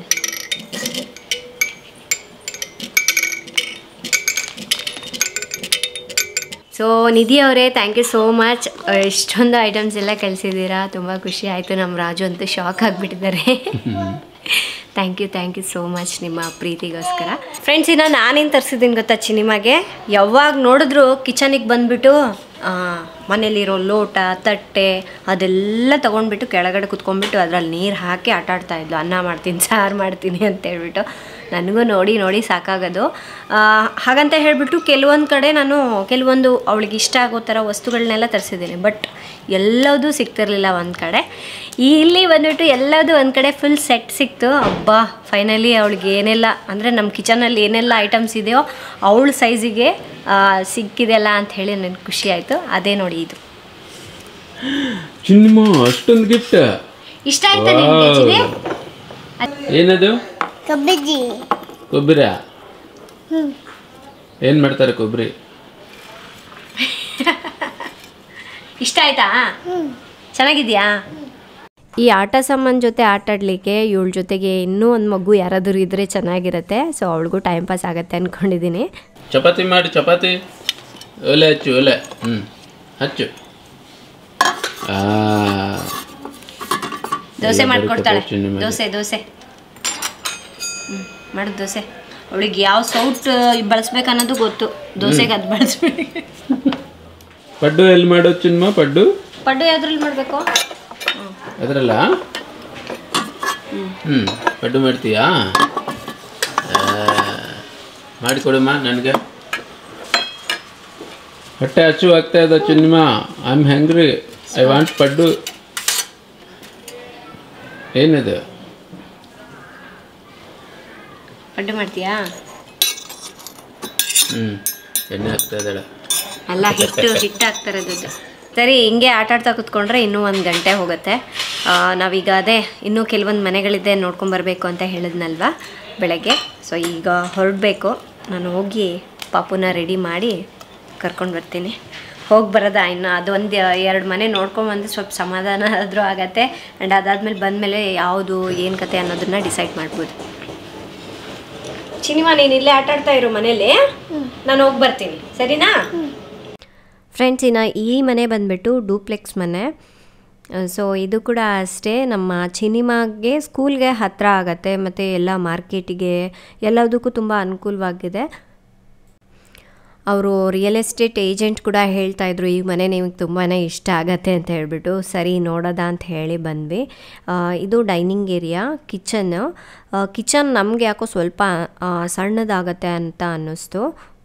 Speaker 1: ಸೊ ನಿಧಿ ಅವರೇ ಥ್ಯಾಂಕ್ ಯು ಸೋ ಮಚ್ ಇಷ್ಟೊಂದು ಐಟಮ್ಸ್ ಎಲ್ಲ ಕಳಿಸಿದ್ದೀರಾ ತುಂಬ ಖುಷಿ ಆಯಿತು ನಮ್ಮ ರಾಜು ಅಂತೂ ಶಾಕ್ ಆಗಿಬಿಟ್ಟಿದ್ದಾರೆ thank you thank you so much ನಿಮ್ಮ ಪ್ರೀತಿಗೋಸ್ಕರ ಫ್ರೆಂಡ್ಸ್ ಇನ್ನು ನಾನೇನು ತರಿಸಿದ್ದೀನಿ ಗೊತ್ತಾ ಚಿನಿಮಾಗೆ ಯಾವಾಗ ನೋಡಿದ್ರು ಕಿಚನಿಗೆ ಬಂದುಬಿಟ್ಟು ಮನೇಲಿರೋ ಲೋಟ ತಟ್ಟೆ ಅದೆಲ್ಲ ತೊಗೊಂಡ್ಬಿಟ್ಟು ಕೆಳಗಡೆ ಕುತ್ಕೊಂಡ್ಬಿಟ್ಟು ಅದರಲ್ಲಿ ನೀರು ಹಾಕಿ ಆಟ ಆಡ್ತಾ ಇದ್ಲು ಅನ್ನ ಮಾಡ್ತೀನಿ ಸಾರು ಮಾಡ್ತೀನಿ ಅಂತ ಹೇಳ್ಬಿಟ್ಟು ನನಗೂ ನೋಡಿ ನೋಡಿ ಸಾಕಾಗೋದು ಆ, ಹಾಗಂತ ಹೇಳಿಬಿಟ್ಟು ಕೆಲವೊಂದು ಕಡೆ ನಾನು ಕೆಲವೊಂದು ಅವಳಿಗೆ ಇಷ್ಟ ಆಗೋ ಥರ ವಸ್ತುಗಳನ್ನೆಲ್ಲ ತರಿಸಿದ್ದೀನಿ ಬಟ್ ಎಲ್ಲದೂ ಸಿಗ್ತಿರ್ಲಿಲ್ಲ ಒಂದು ಕಡೆ ಈ ಇಲ್ಲಿ ಬಂದ್ಬಿಟ್ಟು ಎಲ್ಲದೂ ಒಂದು ಕಡೆ ಫುಲ್ ಸೆಟ್ ಸಿಕ್ತು ಅಬ್ಬಾ ಫೈನಲಿ ಅವಳಿಗೆ ಏನೆಲ್ಲ ಅಂದರೆ ನಮ್ಮ ಕಿಚನಲ್ಲಿ ಏನೆಲ್ಲ ಐಟಮ್ಸ್ ಇದೆಯೋ ಅವಳ ಸೈಜಿಗೆ ಸಿಕ್ಕಿದೆಲ್ಲ ಅಂತ ಹೇಳಿ ನನಗೆ ಖುಷಿ ಆಯಿತು ಅದೇ ನೋಡಿ ಇದು
Speaker 2: ಚಿನ್ನಮ್ಮ ಅಷ್ಟೊಂದು ಗಿಫ್ಟ್
Speaker 1: ಇಷ್ಟ ಆಯ್ತಾ ನಿಮಗೆ ಚಿನಿ
Speaker 2: ಏನದು
Speaker 3: Kabiji.
Speaker 2: ಕೊಬ್ಬರಿ ಏನು ಮಾಡ್ತಾರೆ ಕೊಬ್ಬರಿ
Speaker 1: ಇಷ್ಟ ಆಯ್ತಾ ಚೆನ್ನಾಗಿದ್ಯಾ ಈ ಆಟ ಸಾಮಾನು ಜೊತೆ ಆಟ ಆಡಲಿಕ್ಕೆ ಇವಳ ಜೊತೆಗೆ ಇನ್ನೂ ಒಂದು ಮಗು ಯಾರಾದರೂ ಇದ್ದರೆ ಚೆನ್ನಾಗಿರುತ್ತೆ ಸೊ ಅವಳಿಗೂ ಟೈಮ್ ಪಾಸ್ ಆಗುತ್ತೆ ಅಂದ್ಕೊಂಡಿದ್ದೀನಿ
Speaker 2: ಚಪಾತಿ ಮಾಡಿ ಚಪಾತಿ ಒಲೆ ಹಚ್ಚು ಒಲೆ ಹ್ಞೂ ಹಚ್ಚು ಆ,
Speaker 1: ದೋಸೆ
Speaker 2: ಎಲ್ಲ
Speaker 1: ಮಾಡ್ಕೊಡ್ತಾಳೆ
Speaker 2: ಬರೀ ಚಿನ್ನಿ ಮೇಲೆ.
Speaker 1: ದೋಸೆ ದೋಸೆ ಹ್ಞೂ ಮಾಡು ದೋಸೆ ಅವಳಿಗೆ ಯಾವ ಸೌಟ್ ಬಳಸ್ಬೇಕು ಅನ್ನೋದು ಗೊತ್ತು ದೋಸೆಗೆ ಅದು ಬಳಸ್ಬೇಕು
Speaker 2: ಪಡ್ಡು ಎಲ್ಲಿ ಮಾಡೋದು ಚಿನ್ಮ ಪಡ್ಡು
Speaker 1: ಪಡ್ಡು ಯಾವ್ದ್ರಲ್ಲಿ ಮಾಡಬೇಕು
Speaker 2: ಅದರಲ್ಲ ಹ್ಞೂ ಪಡ್ಡು ಮಾಡ್ತೀಯಾ ಆ, ಮಾಡಿಕೊಡಮ್ಮ ನನಗೆ ಹೊಟ್ಟೆ ಹಚ್ಚು ಆಗ್ತಾ ಇದೆ ಚಿನ್ಮ I am hungry I want ಪಡ್ಡು ಏನದು
Speaker 1: ಪಡ್ಡು ಮಾಡ್ತೀಯಾ
Speaker 2: ಹ್ಞೂ ಎಣ್ಣೆ ಹಾಕ್ತಾ ಇದ್ದಾಳೆ
Speaker 1: ಅಲ್ಲ ಹಿಟ್ಟು ಹಿಟ್ಟು ಹಾಕ್ತಾರೆ ದುಡ್ಡು ಸರಿ ಹಿಂಗೆ ಆಟ ಆಡ್ತಾ ಕೂತ್ಕೊಂಡ್ರೆ ಇನ್ನೂ ಒಂದು ಗಂಟೆ ಹೋಗುತ್ತೆ ಆ, ನಾವೀಗ ಅದೇ ಇನ್ನೂ ಕೆಲವೊಂದು ಮನೆಗಳಿದೆ ನೋಡ್ಕೊಂಬರ್ಬೇಕು ಅಂತ ಹೇಳಿದ್ನಲ್ವ ಬೆಳಗ್ಗೆ ಸೊ ಈಗ ಹೊರಡಬೇಕು ನಾನು ಹೋಗಿ ಪಾಪುನ ರೆಡಿ ಮಾಡಿ ಕರ್ಕೊಂಡು ಬರ್ತೀನಿ ಹೋಗಿ ಬರೋದ ಇನ್ನು ಅದೊಂದು ಎರಡು ಮನೆ ನೋಡ್ಕೊಂಬಂದು ಸ್ವಲ್ಪ ಸಮಾಧಾನ ಆದರೂ ಆಗತ್ತೆ ಆ್ಯಂಡ್ ಅದಾದಮೇಲೆ ಬಂದಮೇಲೆ ಯಾವುದು ಏನು ಕತೆ ಅನ್ನೋದನ್ನ ಡಿಸೈಡ್ ಮಾಡ್ಬೋದು ಚಿನಿಮಾ ನೀನು ಇಲ್ಲೇ ಆಟ ಆಡ್ತಾ ಇರು ಮನೇಲಿ ನಾನು ಹೋಗಿ ಬರ್ತೀನಿ ಸರಿನಾ ಫ್ರೆಂಡ್ಸ್ ಇನ್ನು ಈ ಮನೆ ಬಂದುಬಿಟ್ಟು ಡೂಪ್ಲೆಕ್ಸ್ ಮನೆ ಸೊ ಇದು ಕೂಡ ಅಷ್ಟೇ ನಮ್ಮ ಚಿನಿಮಾಗೆ ಸ್ಕೂಲ್ಗೆ ಹತ್ತಿರ ಆಗತ್ತೆ ಮತ್ತು ಎಲ್ಲ ಮಾರ್ಕೆಟಿಗೆ ಎಲ್ಲದಕ್ಕೂ ತುಂಬ ಅನುಕೂಲವಾಗಿದೆ ಅವರು ರಿಯಲ್ ಎಸ್ಟೇಟ್ ಏಜೆಂಟ್ ಕೂಡ ಹೇಳ್ತಾ ಇದ್ರು ಈ ಮನೆ ನಿಮಗೆ ತುಂಬಾ ಇಷ್ಟ ಆಗತ್ತೆ ಅಂತ ಹೇಳ್ಬಿಟ್ಟು ಸರಿ ನೋಡೋದ ಅಂತ ಹೇಳಿ ಬಂದ್ವಿ ಆ, ಇದು ಡೈನಿಂಗ್ ಏರಿಯಾ ಕಿಚನ್ ಕಿಚನ್ ನಮಗೆ ಯಾಕೋ ಸ್ವಲ್ಪ ಆ, ಸಣ್ಣದಾಗತ್ತೆ ಅಂತ ಅನ್ನಿಸ್ತು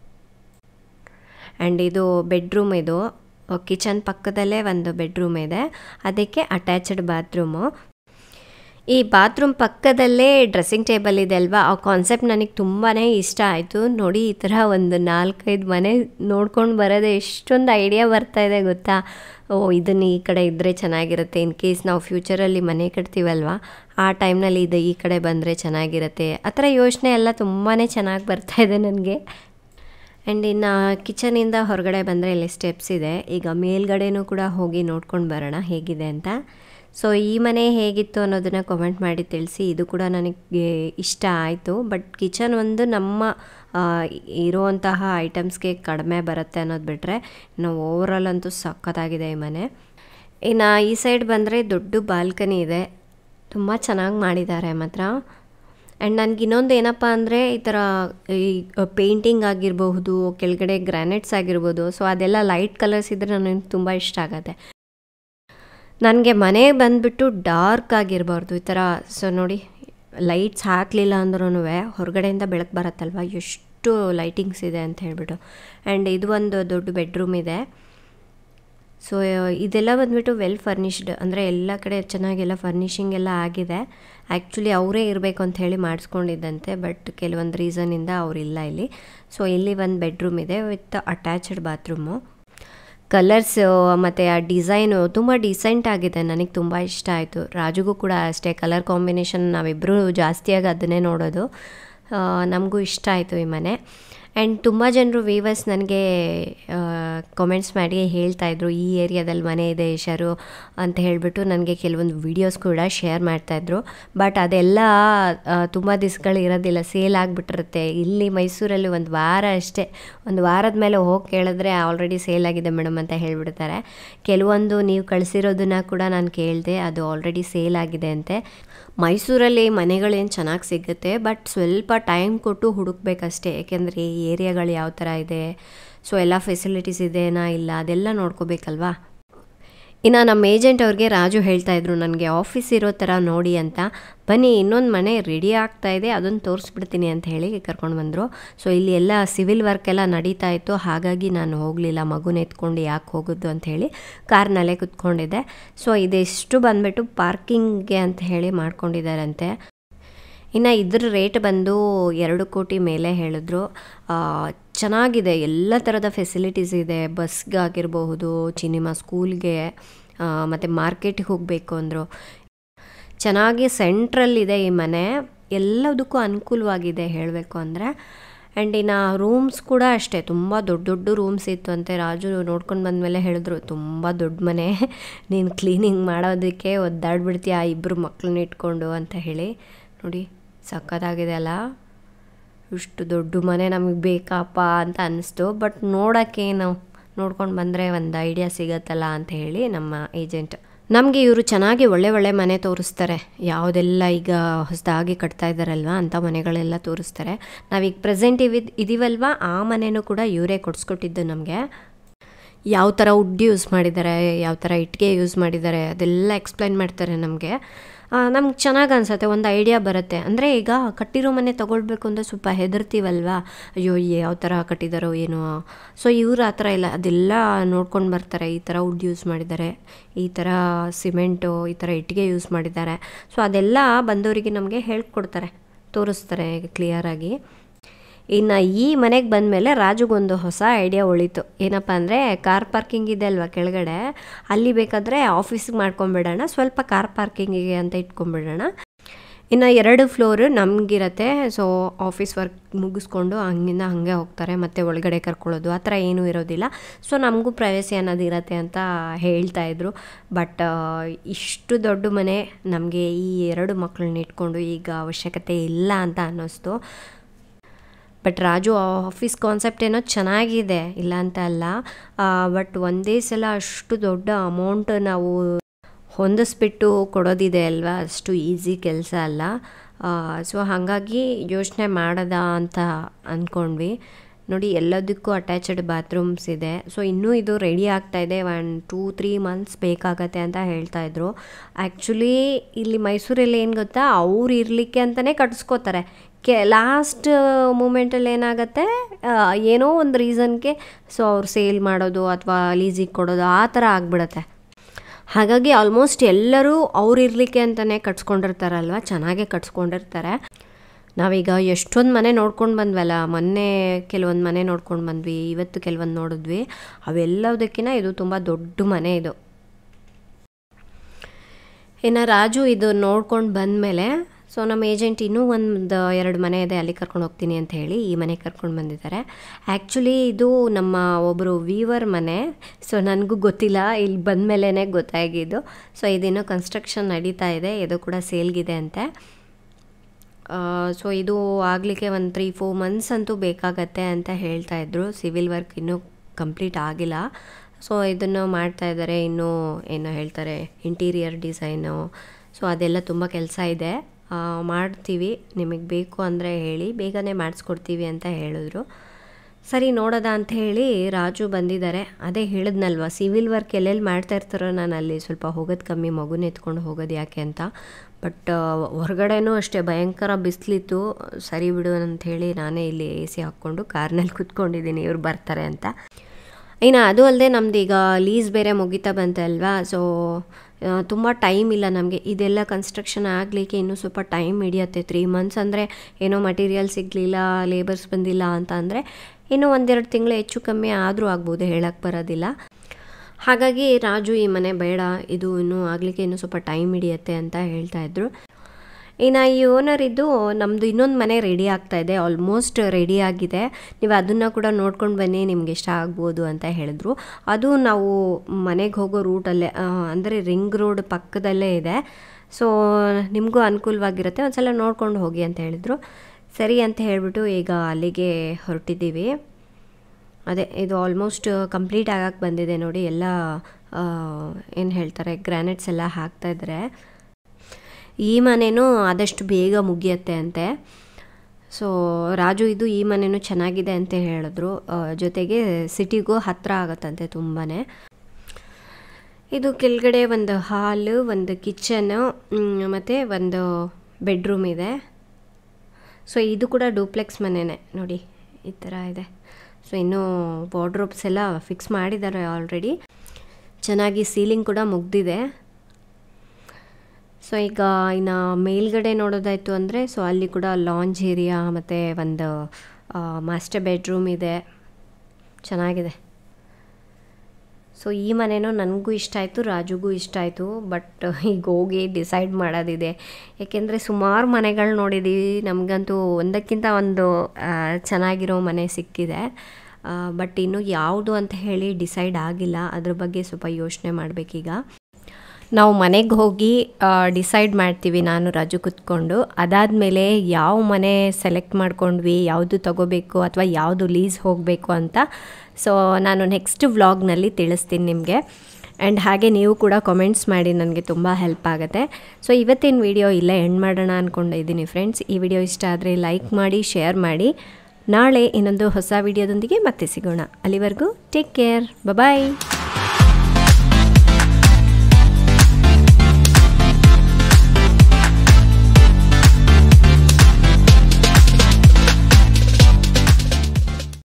Speaker 1: ಆ್ಯಂಡ್ ಇದು ಬೆಡ್ರೂಮ್ ಇದು ಕಿಚನ್ ಪಕ್ಕದಲ್ಲೇ ಒಂದು ಬೆಡ್ರೂಮ್ ಇದೆ ಅದಕ್ಕೆ ಅಟ್ಯಾಚ್ಡ್ ಬಾತ್ರೂಮು ಈ ಬಾತ್ರೂಮ್ ಪಕ್ಕದಲ್ಲೇ ಡ್ರೆಸ್ಸಿಂಗ್ ಟೇಬಲ್ ಇದೆ ಅಲ್ವಾ ಆ ಕಾನ್ಸೆಪ್ಟ್ ನನಗೆ ತುಂಬಾ ಇಷ್ಟ ಆಯಿತು ನೋಡಿ ಈ ಥರ ಒಂದು ನಾಲ್ಕೈದು ಮನೆ ನೋಡ್ಕೊಂಡು ಬರೋದೇ ಎಷ್ಟೊಂದು ಐಡಿಯಾ ಬರ್ತಾ ಇದೆ ಗೊತ್ತಾ ಓ ಇದನ್ನು ಈ ಕಡೆ ಇದ್ದರೆ ಚೆನ್ನಾಗಿರುತ್ತೆ ಇನ್ ಕೇಸ್ ನಾವು ಫ್ಯೂಚರಲ್ಲಿ ಮನೆ ಕಟ್ತೀವಲ್ವ ಆ ಟೈಮ್ನಲ್ಲಿ ಇದು ಈ ಕಡೆ ಬಂದರೆ ಚೆನ್ನಾಗಿರುತ್ತೆ ಆ ಥರ ಯೋಚನೆ ಎಲ್ಲ ತುಂಬಾ ಚೆನ್ನಾಗಿ ಬರ್ತಾ ಇದೆ ನನಗೆ ಆ್ಯಂಡ್ ಇನ್ನು ಕಿಚನಿಂದ ಹೊರಗಡೆ ಬಂದರೆ ಇಲ್ಲಿ ಸ್ಟೆಪ್ಸ್ ಇದೆ ಈಗ ಮೇಲ್ಗಡೆನೂ ಕೂಡ ಹೋಗಿ ನೋಡ್ಕೊಂಡು ಬರೋಣ ಹೇಗಿದೆ ಅಂತ ಸೊ ಈ ಮನೆ ಹೇಗಿತ್ತು ಅನ್ನೋದನ್ನು ಕಮೆಂಟ್ ಮಾಡಿ ತಿಳಿಸಿ ಇದು ಕೂಡ ನನಗೆ ಇಷ್ಟ ಆಯಿತು ಬಟ್ ಕಿಚನ್ ಒಂದು ನಮ್ಮ ಆ, ಇರುವಂತಹ ಐಟಮ್ಸ್ಗೆ ಕಡಿಮೆ ಬರುತ್ತೆ ಅನ್ನೋದು ಬಿಟ್ಟರೆ ಇನ್ನು ಓವರಾಲ್ ಅಂತೂ ಸಖತ್ತಾಗಿದೆ ಈ ಮನೆ ಇನ್ನು ಈ ಸೈಡ್ ಬಂದರೆ ದೊಡ್ಡ ಬಾಲ್ಕನಿ ಇದೆ ತುಂಬ ಚೆನ್ನಾಗಿ ಮಾಡಿದ್ದಾರೆ ಮಾತ್ರ ಆ್ಯಂಡ್ ನನಗೆ ಇನ್ನೊಂದು ಏನಪ್ಪ ಅಂದರೆ ಈ ಥರ ಈ ಪೇಂಟಿಂಗ್ ಆಗಿರಬಹುದು ಕೆಳಗಡೆ ಗ್ರಾನೈಟ್ಸ್ ಆಗಿರ್ಬೋದು ಸೊ ಅದೆಲ್ಲ ಲೈಟ್ ಕಲರ್ಸ್ ಇದ್ದರೆ ನನಗೆ ತುಂಬ ಇಷ್ಟ ಆಗುತ್ತೆ ನನಗೆ ಮನೆ ಬಂದುಬಿಟ್ಟು ಡಾರ್ಕ್ ಆಗಿರಬಾರ್ದು ಈ ಥರ ಸೊ ನೋಡಿ ಲೈಟ್ಸ್ ಹಾಕಲಿಲ್ಲ ಅಂದ್ರೂ ಹೊರಗಡೆಯಿಂದ ಬೆಳಕು ಬರುತ್ತಲ್ವ ಎಷ್ಟು ಲೈಟಿಂಗ್ಸ್ ಇದೆ ಅಂತ ಹೇಳ್ಬಿಟ್ಟು ಆ್ಯಂಡ್ ಇದು ಒಂದು ದೊಡ್ಡ ಬೆಡ್ರೂಮ್ ಇದೆ ಸೊ ಇದೆಲ್ಲ ಬಂದ್ಬಿಟ್ಟು ವೆಲ್ ಫರ್ನಿಶ್ಡ್ ಅಂದರೆ ಎಲ್ಲ ಕಡೆ ಚೆನ್ನಾಗೆಲ್ಲ ಫರ್ನಿಷಿಂಗ್ ಎಲ್ಲ ಆಗಿದೆ ಆ್ಯಕ್ಚುಲಿ ಅವರೇ ಇರಬೇಕು ಅಂತ ಹೇಳಿ ಮಾಡಿಸ್ಕೊಂಡಿದ್ದಂತೆ ಬಟ್ ಕೆಲವೊಂದು ರೀಸನಿಂದ ಅವರಿಲ್ಲ ಇಲ್ಲಿ ಸೊ ಇಲ್ಲಿ ಒಂದು ಬೆಡ್ರೂಮ್ ಇದೆ ವಿತ್ ಅಟ್ಯಾಚ್ಡ್ ಬಾತ್ರೂಮು ಕಲರ್ಸ್ ಮತ್ತು ಆ ಡಿಸೈನು ತುಂಬ ಡಿಸೆಂಟ್ ಆಗಿದೆ ನನಗೆ ತುಂಬ ಇಷ್ಟ ಆಯಿತು ರಾಜುಗೂ ಕೂಡ ಅಷ್ಟೇ ಕಲರ್ ಕಾಂಬಿನೇಷನ್ ನಾವಿಬ್ಬರು ಜಾಸ್ತಿಯಾಗಿ ಅದನ್ನೇ ನೋಡೋದು ನಮಗೂ ಇಷ್ಟ ಆಯಿತು ಈ ಮನೆ ಆ್ಯಂಡ್ ತುಂಬ ಜನರು ವೀವರ್ಸ್ ನನಗೆ ಕಾಮೆಂಟ್ಸ್ ಮಾಡಿ ಹೇಳ್ತಾಯಿದ್ರು ಈ ಏರಿಯಾದಲ್ಲಿ ಮನೆ ಇದೆ ಶರು ಅಂತ ಹೇಳಿಬಿಟ್ಟು ನನಗೆ ಕೆಲವೊಂದು ವೀಡಿಯೋಸ್ ಕೂಡ ಶೇರ್ ಮಾಡ್ತಾಯಿದ್ರು ಬಟ್ ಅದೆಲ್ಲ ತುಂಬ ದಿವಸಗಳು ಇರೋದಿಲ್ಲ ಸೇಲ್ ಆಗಿಬಿಟ್ಟಿರುತ್ತೆ ಇಲ್ಲಿ ಮೈಸೂರಲ್ಲಿ ಒಂದು ವಾರ ಅಷ್ಟೇ ಒಂದು ವಾರದ ಮೇಲೆ ಹೋಗಿ ಕೇಳಿದ್ರೆ ಆಲ್ರೆಡಿ ಸೇಲ್ ಆಗಿದೆ ಮೇಡಮ್ ಅಂತ ಹೇಳಿಬಿಡ್ತಾರೆ ಕೆಲವೊಂದು ನೀವು ಕಳಿಸಿರೋದನ್ನ ಕೂಡ ನಾನು ಕೇಳಿದೆ ಅದು ಆಲ್ರೆಡಿ ಸೇಲ್ ಆಗಿದೆ ಅಂತೆ ಮೈಸೂರಲ್ಲಿ ಮನೆಗಳೇನು ಚೆನ್ನಾಗಿ ಸಿಗುತ್ತೆ ಬಟ್ ಸ್ವಲ್ಪ ಟೈಮ್ ಕೊಟ್ಟು ಹುಡುಕ್ಬೇಕಷ್ಟೇ ಏಕೆಂದರೆ ಈ ಏರಿಯಾಗಳು ಯಾವ ಥರ ಇದೆ ಸೊ ಎಲ್ಲ ಫೆಸಿಲಿಟೀಸ್ ಇದೆನಾ ಇಲ್ಲ ಅದೆಲ್ಲ ನೋಡ್ಕೋಬೇಕಲ್ವಾ ಇನ್ನು ನಮ್ಮ ಏಜೆಂಟ್ ಅವ್ರಿಗೆ ರಾಜು ಹೇಳ್ತಾ ಇದ್ರು ನನಗೆ ಆಫೀಸ್ ಇರೋ ಥರ ನೋಡಿ ಅಂತ ಬನ್ನಿ ಇನ್ನೊಂದು ಮನೆ ರೆಡಿ ಆಗ್ತಾ ಇದೆ ಅದನ್ನು ತೋರಿಸ್ಬಿಡ್ತೀನಿ ಅಂತ ಹೇಳಿ ಕರ್ಕೊಂಡು ಬಂದರು ಸೊ ಇಲ್ಲಿ ಎಲ್ಲ ಸಿವಿಲ್ ವರ್ಕ್ ಎಲ್ಲ ನಡೀತಾ ಇತ್ತು ಹಾಗಾಗಿ ನಾನು ಹೋಗಲಿಲ್ಲ ಮಗುನ ಎತ್ಕೊಂಡು ಯಾಕೆ ಹೋಗೋದು ಅಂತ ಹೇಳಿ ಕಾರ್ನಲ್ಲೇ ಕುತ್ಕೊಂಡಿದ್ದೆ ಸೊ ಇದೆಷ್ಟು ಬಂದುಬಿಟ್ಟು ಪಾರ್ಕಿಂಗ್ಗೆ ಅಂತ ಹೇಳಿ ಮಾಡ್ಕೊಂಡಿದ್ದಾರಂತೆ ಇನ್ನು ಇದ್ರ ರೇಟ್ ಬಂದು ಎರಡು ಕೋಟಿ ಮೇಲೆ ಹೇಳಿದ್ರು ಆ, ಚೆನ್ನಾಗಿದೆ ಎಲ್ಲ ಥರದ ಫೆಸಿಲಿಟೀಸ್ ಇದೆ ಬಸ್ಗಾಗಿರಬಹುದು ಸಿನಿಮಾ ಸ್ಕೂಲ್ಗೆ ಮತ್ತು ಮಾರ್ಕೆಟಿಗೆ ಹೋಗಬೇಕು ಅಂದರು ಚೆನ್ನಾಗಿ ಸೆಂಟ್ರಲ್ಲಿದೆ ಈ ಮನೆ ಎಲ್ಲದಕ್ಕೂ ಅನುಕೂಲವಾಗಿದೆ ಹೇಳಬೇಕು ಅಂದರೆ ಆ್ಯಂಡ್ ಇನ್ನು ರೂಮ್ಸ್ ಕೂಡ ಅಷ್ಟೇ ತುಂಬ ದೊಡ್ಡ ದೊಡ್ಡ ರೂಮ್ಸ್ ಇತ್ತು ಅಂತೆ ರಾಜು ನೋಡ್ಕೊಂಡು ಬಂದಮೇಲೆ ಹೇಳಿದ್ರು ತುಂಬ ದೊಡ್ಡ ಮನೆ ನೀನು ಕ್ಲೀನಿಂಗ್ ಮಾಡೋದಕ್ಕೆ ಒದ್ದಾಡ್ಬಿಡ್ತೀಯ ಆ ಇಬ್ಬರು ಮಕ್ಕಳನ್ನ ಇಟ್ಕೊಂಡು ಅಂತ ಹೇಳಿ ನೋಡಿ ಸಖತ್ತಾಗಿದೆ ಅಲ್ಲ ಇಷ್ಟು ದೊಡ್ಡ ಮನೆ ನಮಗೆ ಬೇಕಪ್ಪ ಅಂತ ಅನ್ನಿಸ್ತು ಬಟ್ ನೋಡೋಕ್ಕೆ ನಾವು ನೋಡ್ಕೊಂಡು ಬಂದರೆ ಒಂದು ಐಡಿಯಾ ಸಿಗತ್ತಲ್ಲ ಅಂತ ಹೇಳಿ ನಮ್ಮ ಏಜೆಂಟ್ ನಮಗೆ ಇವರು ಚೆನ್ನಾಗಿ ಒಳ್ಳೆ ಒಳ್ಳೆ ಮನೆ ತೋರಿಸ್ತಾರೆ ಯಾವುದೆಲ್ಲ ಈಗ ಹೊಸದಾಗಿ ಕಟ್ತಾ ಇದ್ದಾರಲ್ವ ಅಂಥ ಮನೆಗಳೆಲ್ಲ ತೋರಿಸ್ತಾರೆ ನಾವೀಗ ಪ್ರೆಸೆಂಟ್ ಇವಿ ಇದೀವಲ್ವ ಆ ಮನೆಯೂ ಕೂಡ ಇವರೇ ಕೊಡಿಸ್ಕೊಟ್ಟಿದ್ದು ನಮಗೆ ಯಾವ ಥರ ವುಡ್ ಯೂಸ್ ಮಾಡಿದ್ದಾರೆ ಯಾವ ಥರ ಇಟ್ಟಿಗೆ ಯೂಸ್ ಮಾಡಿದ್ದಾರೆ ಅದೆಲ್ಲ ಎಕ್ಸ್ಪ್ಲೈನ್ ಮಾಡ್ತಾರೆ ನಮಗೆ ನಮ್ಗೆ ಚೆನ್ನಾಗಿ ಅನ್ಸುತ್ತೆ ಒಂದು ಐಡಿಯಾ ಬರುತ್ತೆ ಅಂದರೆ ಈಗ ಕಟ್ಟಿರೋ ಮನೆ ತೊಗೊಳ್ಬೇಕು ಅಂದರೆ ಸ್ವಲ್ಪ ಹೆದರ್ತೀವಲ್ವಾ ಅಯ್ಯೋ ಯಾವ ಥರ ಕಟ್ಟಿದಾರೋ ಏನೋ ಸೊ ಇವ್ರು ಆ ಥರ ಇಲ್ಲ ಅದೆಲ್ಲ ನೋಡ್ಕೊಂಡು ಬರ್ತಾರೆ ಈ ಥರ ವುಡ್ ಯೂಸ್ ಮಾಡಿದ್ದಾರೆ ಈ ಥರ ಸಿಮೆಂಟು ಈ ಥರ ಇಟ್ಟಿಗೆ ಯೂಸ್ ಮಾಡಿದ್ದಾರೆ ಸೊ ಅದೆಲ್ಲ ಬಂದವರಿಗೆ ನಮಗೆ ಹೇಳ್ಕೊಡ್ತಾರೆ ತೋರಿಸ್ತಾರೆ ಕ್ಲಿಯರಾಗಿ ಇನ್ನು ಈ ಮನೆಗೆ ಬಂದಮೇಲೆ ರಾಜುಗೊಂದು ಹೊಸ ಐಡಿಯಾ ಉಳಿತು ಏನಪ್ಪ ಅಂದರೆ ಕಾರ್ ಪಾರ್ಕಿಂಗ್ ಇದೆ ಅಲ್ವಾ ಕೆಳಗಡೆ ಅಲ್ಲಿ ಬೇಕಾದರೆ ಆಫೀಸಿಗೆ ಮಾಡ್ಕೊಂಬಿಡೋಣ ಸ್ವಲ್ಪ ಕಾರ್ ಪಾರ್ಕಿಂಗಿಗೆ ಅಂತ ಇಟ್ಕೊಂಬಿಡೋಣ ಇನ್ನು ಎರಡು ಫ್ಲೋರು ನಮಗಿರತ್ತೆ ಸೊ ಆಫೀಸ್ ವರ್ಕ್ ಮುಗಿಸ್ಕೊಂಡು ಹಂಗಿಂದ ಹಾಗೆ ಹೋಗ್ತಾರೆ ಮತ್ತು ಒಳಗಡೆ ಕರ್ಕೊಳ್ಳೋದು ಆ ಥರ ಏನೂ ಇರೋದಿಲ್ಲ ಸೊ ನಮಗೂ ಪ್ರೈವಸಿ ಅನ್ನೋದು ಇರತ್ತೆ ಅಂತ ಹೇಳ್ತಾ ಇದ್ರು ಬಟ್ ಇಷ್ಟು ದೊಡ್ಡ ಮನೆ ನಮಗೆ ಈ ಎರಡು ಮಕ್ಕಳನ್ನ ಇಟ್ಕೊಂಡು ಈಗ ಅವಶ್ಯಕತೆ ಇಲ್ಲ ಅಂತ ಅನ್ನಿಸ್ತು ಬಟ್ ರಾಜು ಆಫೀಸ್ ಕಾನ್ಸೆಪ್ಟ್ ಏನೋ ಚೆನ್ನಾಗಿದೆ ಇಲ್ಲ ಅಂತ ಅಲ್ಲ ಬಟ್ ಒಂದೇ ಸಲ ಅಷ್ಟು ದೊಡ್ಡ ಅಮೌಂಟ್ ನಾವು ಹೊಂದಿಸ್ಬಿಟ್ಟು ಕೊಡೋದಿದೆ ಅಲ್ವಾ ಅಷ್ಟು ಈಸಿ ಕೆಲಸ ಅಲ್ಲ ಸೊ ಹಾಗಾಗಿ ಯೋಚನೆ ಮಾಡೋದ ಅಂತ ಅಂದ್ಕೊಂಡ್ವಿ ನೋಡಿ ಎಲ್ಲದಕ್ಕೂ ಅಟ್ಯಾಚಡ್ ಬಾತ್ರೂಮ್ಸ್ ಇದೆ ಸೊ ಇನ್ನೂ ಇದು ರೆಡಿ ಆಗ್ತಾ ಇದೆ ಒನ್ ಟೂ ತ್ರೀ ಮಂತ್ಸ್ ಬೇಕಾಗತ್ತೆ ಅಂತ ಹೇಳ್ತಾ ಇದ್ರು ಆ್ಯಕ್ಚುಲಿ ಇಲ್ಲಿ ಮೈಸೂರಲ್ಲಿ ಏನು ಗೊತ್ತಾ ಅವ್ರು ಇರಲಿಕ್ಕೆ ಅಂತಲೇ ಕಟ್ಸ್ಕೋತಾರೆ ಕೆ ಲಾಸ್ಟ್ ಮೂಮೆಂಟಲ್ಲಿ ಏನಾಗುತ್ತೆ ಆ, ಏನೋ ಒಂದು ರೀಸನ್ಗೆ ಸೊ ಅವ್ರು ಸೇಲ್ ಮಾಡೋದು ಅಥವಾ ಲೀಸಿಗೆ ಕೊಡೋದು ಆ ಥರ ಆಗ್ಬಿಡತ್ತೆ ಹಾಗಾಗಿ ಆಲ್ಮೋಸ್ಟ್ ಎಲ್ಲರೂ ಅವ್ರು ಇರಲಿಕ್ಕೆ ಅಂತಲೇ ಕಟ್ಸ್ಕೊಂಡಿರ್ತಾರಲ್ವ ಚೆನ್ನಾಗೇ ಕಟ್ಸ್ಕೊಂಡಿರ್ತಾರೆ ನಾವೀಗ ಎಷ್ಟೊಂದು ಮನೆ ನೋಡ್ಕೊಂಡು ಬಂದ್ವಲ್ಲ ಮೊನ್ನೆ ಕೆಲವೊಂದು ಮನೆ ನೋಡ್ಕೊಂಡು ಬಂದ್ವಿ ಇವತ್ತು ಕೆಲವೊಂದು ನೋಡಿದ್ವಿ ಅವೆಲ್ಲದಕ್ಕಿಂತ ಇದು ತುಂಬ ದೊಡ್ಡ ಮನೆ ಇದು ಇನ್ನು ರಾಜು ಇದು ನೋಡ್ಕೊಂಡು ಬಂದಮೇಲೆ ಸೊ ನಮ್ಮ ಏಜೆಂಟ್ ಇನ್ನೂ ಒಂದು ಎರಡು ಮನೆ ಇದೆ ಅಲ್ಲಿ ಕರ್ಕೊಂಡು ಹೋಗ್ತೀನಿ ಅಂತ ಹೇಳಿ ಈ ಮನೆ ಕರ್ಕೊಂಡು ಬಂದಿದ್ದಾರೆ ಆ್ಯಕ್ಚುಲಿ ಇದು ನಮ್ಮ ಒಬ್ಬರು ವೀವರ್ ಮನೆ ಸೊ ನನಗೂ ಗೊತ್ತಿಲ್ಲ ಇಲ್ಲಿ ಬಂದಮೇಲೆ ಗೊತ್ತಾಗಿದ್ದು ಸೊ ಇದಿನ್ನೂ ಕನ್ಸ್ಟ್ರಕ್ಷನ್ ನಡೀತಾ ಇದೆ ಇದು ಕೂಡ ಸೇಲ್ಗಿದೆ ಅಂತೆ ಸೊ ಇದು ಆಗಲಿಕ್ಕೆ ಒಂದು ತ್ರೀ ಫೋರ್ ಮಂತ್ಸ್ ಅಂತೂ ಬೇಕಾಗತ್ತೆ ಅಂತ ಹೇಳ್ತಾ ಇದ್ರು ಸಿವಿಲ್ ವರ್ಕ್ ಇನ್ನೂ ಕಂಪ್ಲೀಟ್ ಆಗಿಲ್ಲ ಸೊ ಇದನ್ನು ಮಾಡ್ತಾ ಇದ್ದಾರೆ ಇನ್ನೂ ಏನು ಹೇಳ್ತಾರೆ ಇಂಟೀರಿಯರ್ ಡಿಸೈನು ಸೊ ಅದೆಲ್ಲ ತುಂಬ ಕೆಲಸ ಇದೆ ಆ, ಮಾಡ್ತೀವಿ ನಿಮಗೆ ಬೇಕು ಅಂದರೆ ಹೇಳಿ ಬೇಗನೆ ಮಾಡಿಸ್ಕೊಡ್ತೀವಿ ಅಂತ ಹೇಳಿದ್ರು ಸರಿ ನೋಡೋದ ಅಂತ ಹೇಳಿ ರಾಜು ಬಂದಿದ್ದಾರೆ ಅದೇ ಹೇಳಿದ್ನಲ್ವ ಸಿವಿಲ್ ವರ್ಕ್ ಎಲ್ಲೆಲ್ಲಿ ಮಾಡ್ತಾ ಇರ್ತಾರೋ ನಾನು ಅಲ್ಲಿ ಸ್ವಲ್ಪ ಹೋಗೋದು ಕಮ್ಮಿ ಮಗುನ ಎತ್ಕೊಂಡು ಹೋಗೋದು ಯಾಕೆ ಅಂತ ಬಟ್ ಹೊರಗಡೆನೂ ಅಷ್ಟೇ ಭಯಂಕರ ಬಿಸಿಲಿತ್ತು ಸರಿ ಬಿಡು ಅಂತ ಹೇಳಿ ನಾನೇ ಇಲ್ಲಿ ಎ ಸಿ ಹಾಕ್ಕೊಂಡು ಕಾರ್ನಲ್ಲಿ ಕುತ್ಕೊಂಡಿದ್ದೀನಿ ಇವ್ರು ಬರ್ತಾರೆ ಅಂತ ಇನ್ನು ಅದು ಅಲ್ಲದೆ ನಮ್ದು ಈಗ ಲೀಸ್ ಬೇರೆ ಮುಗಿತಾ ಬಂತಲ್ವಾ ಸೊ ತುಂಬ ಟೈಮ್ ಇಲ್ಲ ನಮಗೆ ಇದೆಲ್ಲ ಕನ್ಸ್ಟ್ರಕ್ಷನ್ ಆಗಲಿಕ್ಕೆ ಇನ್ನೂ ಸ್ವಲ್ಪ ಟೈಮ್ ಹಿಡಿಯುತ್ತೆ ತ್ರೀ ಮಂತ್ಸ್ ಅಂದರೆ ಏನೋ ಮಟೀರಿಯಲ್ ಸಿಗಲಿಲ್ಲ ಲೇಬರ್ಸ್ ಬಂದಿಲ್ಲ ಅಂತ ಅಂದರೆ ಇನ್ನೂ ಒಂದೆರಡು ತಿಂಗಳು ಹೆಚ್ಚು ಕಮ್ಮಿ ಆದರೂ ಆಗ್ಬೋದು ಹೇಳಕ್ಕೆ ಬರೋದಿಲ್ಲ ಹಾಗಾಗಿ ರಾಜು ಈ ಮನೆ ಬೇಡ ಇದು ಇನ್ನೂ ಆಗಲಿಕ್ಕೆ ಇನ್ನೂ ಸ್ವಲ್ಪ ಟೈಮ್ ಹಿಡಿಯುತ್ತೆ ಅಂತ ಹೇಳ್ತಾ ಇದ್ರು ಇನ್ನು ಈ ಓನರ್ ಇದ್ದು ನಮ್ಮದು ಇನ್ನೊಂದು ಮನೆ ರೆಡಿ ಆಗ್ತಾ ಇದೆ ಆಲ್ಮೋಸ್ಟ್ ರೆಡಿ ಆಗಿದೆ ನೀವು ಅದನ್ನು ಕೂಡ ನೋಡ್ಕೊಂಡು ಬನ್ನಿ ನಿಮ್ಗೆ ಇಷ್ಟ ಆಗ್ಬೋದು ಅಂತ ಹೇಳಿದ್ರು ಅದು ನಾವು ಮನೆಗೆ ಹೋಗೋ ರೂಟಲ್ಲೇ ಅಂದರೆ ರಿಂಗ್ ರೋಡ್ ಪಕ್ಕದಲ್ಲೇ ಇದೆ ಸೊ ನಿಮಗೂ ಅನುಕೂಲವಾಗಿರುತ್ತೆ ಒಂದು ಸಲ ನೋಡ್ಕೊಂಡು ಹೋಗಿ ಅಂತ ಹೇಳಿದರು ಸರಿ ಅಂತ ಹೇಳಿಬಿಟ್ಟು ಈಗ ಅಲ್ಲಿಗೆ ಹೊರಟಿದ್ದೀವಿ ಅದೇ ಇದು ಆಲ್ಮೋಸ್ಟ್ ಕಂಪ್ಲೀಟ್ ಆಗಕ್ಕೆ ಬಂದಿದೆ ನೋಡಿ ಎಲ್ಲ ಏನು ಹೇಳ್ತಾರೆ ಗ್ರಾನೈಟ್ಸ್ ಎಲ್ಲ ಹಾಕ್ತಾಯಿದ್ರೆ ಈ ಮನೆನೂ ಆದಷ್ಟು ಬೇಗ ಮುಗಿಯತ್ತೆ ಅಂತೆ ಸೊ ರಾಜು ಇದು ಈ ಮನೆನೂ ಚೆನ್ನಾಗಿದೆ ಅಂತ ಹೇಳಿದ್ರು ಆ, ಜೊತೆಗೆ ಸಿಟಿಗೂ ಹತ್ತಿರ ಆಗತ್ತಂತೆ ತುಂಬಾ ಇದು ಕೆಳಗಡೆ ಒಂದು ಹಾಲು ಒಂದು ಕಿಚನು ಮತ್ತು ಒಂದು ಬೆಡ್ರೂಮ್ ಇದೆ ಸೊ ಇದು ಕೂಡ ಡೂಪ್ಲೆಕ್ಸ್ ಮನೆಯೇ ನೋಡಿ ಈ ಥರ ಇದೆ ಸೊ ಇನ್ನೂ ವಾರ್ಡ್ರೋಬ್ಸ್ ಎಲ್ಲ ಫಿಕ್ಸ್ ಮಾಡಿದ್ದಾರೆ ಆಲ್ರೆಡಿ ಚೆನ್ನಾಗಿ ಸೀಲಿಂಗ್ ಕೂಡ ಮುಗ್ದಿದೆ ಸೊ ಈಗ ಇನ್ನು ಮೇಲ್ಗಡೆ ನೋಡೋದಾಯಿತು ಅಂದರೆ ಸೊ ಅಲ್ಲಿ ಕೂಡ ಲಾಂಜ್ ಏರಿಯಾ ಮತ್ತು ಒಂದು ಮಾಸ್ಟರ್ ಬೆಡ್ರೂಮ್ ಇದೆ ಚೆನ್ನಾಗಿದೆ ಸೊ ಈ ಮನೆನೂ ನನಗೂ ಇಷ್ಟ ಆಯಿತು ರಾಜುಗೂ ಇಷ್ಟ ಆಯಿತು ಬಟ್ ಈಗ ಹೋಗಿ ಡಿಸೈಡ್ ಮಾಡೋದಿದೆ ಏಕೆಂದರೆ ಸುಮಾರು ಮನೆಗಳು ನೋಡಿದ್ದೀವಿ ನಮಗಂತೂ ಒಂದಕ್ಕಿಂತ ಒಂದು ಆ, ಚೆನ್ನಾಗಿರೋ ಮನೆ ಸಿಕ್ಕಿದೆ ಬಟ್ ಇನ್ನು ಯಾವುದು ಅಂತ ಹೇಳಿ ಡಿಸೈಡ್ ಆಗಿಲ್ಲ ಅದ್ರ ಬಗ್ಗೆ ಸ್ವಲ್ಪ ಯೋಚನೆ ಮಾಡಬೇಕೀಗ ನಾವು ಮನೆಗೆ ಹೋಗಿ ಡಿಸೈಡ್ ಮಾಡ್ತೀವಿ ನಾನು ರಾಜು ಕುತ್ಕೊಂಡು ಅದಾದಮೇಲೆ ಯಾವ ಮನೆ ಸೆಲೆಕ್ಟ್ ಮಾಡ್ಕೊಂಡ್ವಿ ಯಾವುದು ತಗೋಬೇಕು ಅಥವಾ ಯಾವುದು ಲೀಸ್ ಹೋಗಬೇಕು ಅಂತ ಸೊ ನಾನು ನೆಕ್ಸ್ಟ್ ವ್ಲಾಗ್ನಲ್ಲಿ ತಿಳಿಸ್ತೀನಿ ನಿಮಗೆ ಆ್ಯಂಡ್ ಹಾಗೆ ನೀವು ಕೂಡ ಕಾಮೆಂಟ್ಸ್ ಮಾಡಿ ನನಗೆ ತುಂಬ ಹೆಲ್ಪ್ ಆಗುತ್ತೆ ಸೊ ಇವತ್ತಿನ ವಿಡಿಯೋ ಇಲ್ಲೇ ಎಂಡ್ ಮಾಡೋಣ ಅಂದ್ಕೊಂಡಿದ್ದೀನಿ ಫ್ರೆಂಡ್ಸ್ ಈ ವಿಡಿಯೋ ಇಷ್ಟ ಆದರೆ ಲೈಕ್ ಮಾಡಿ ಶೇರ್ ಮಾಡಿ ನಾಳೆ ಇನ್ನೊಂದು ಹೊಸ ವಿಡಿಯೋದೊಂದಿಗೆ ಮತ್ತೆ ಸಿಗೋಣ ಅಲ್ಲಿವರೆಗೂ ಟೇಕ್ ಕೇರ್ ಬಾಯ್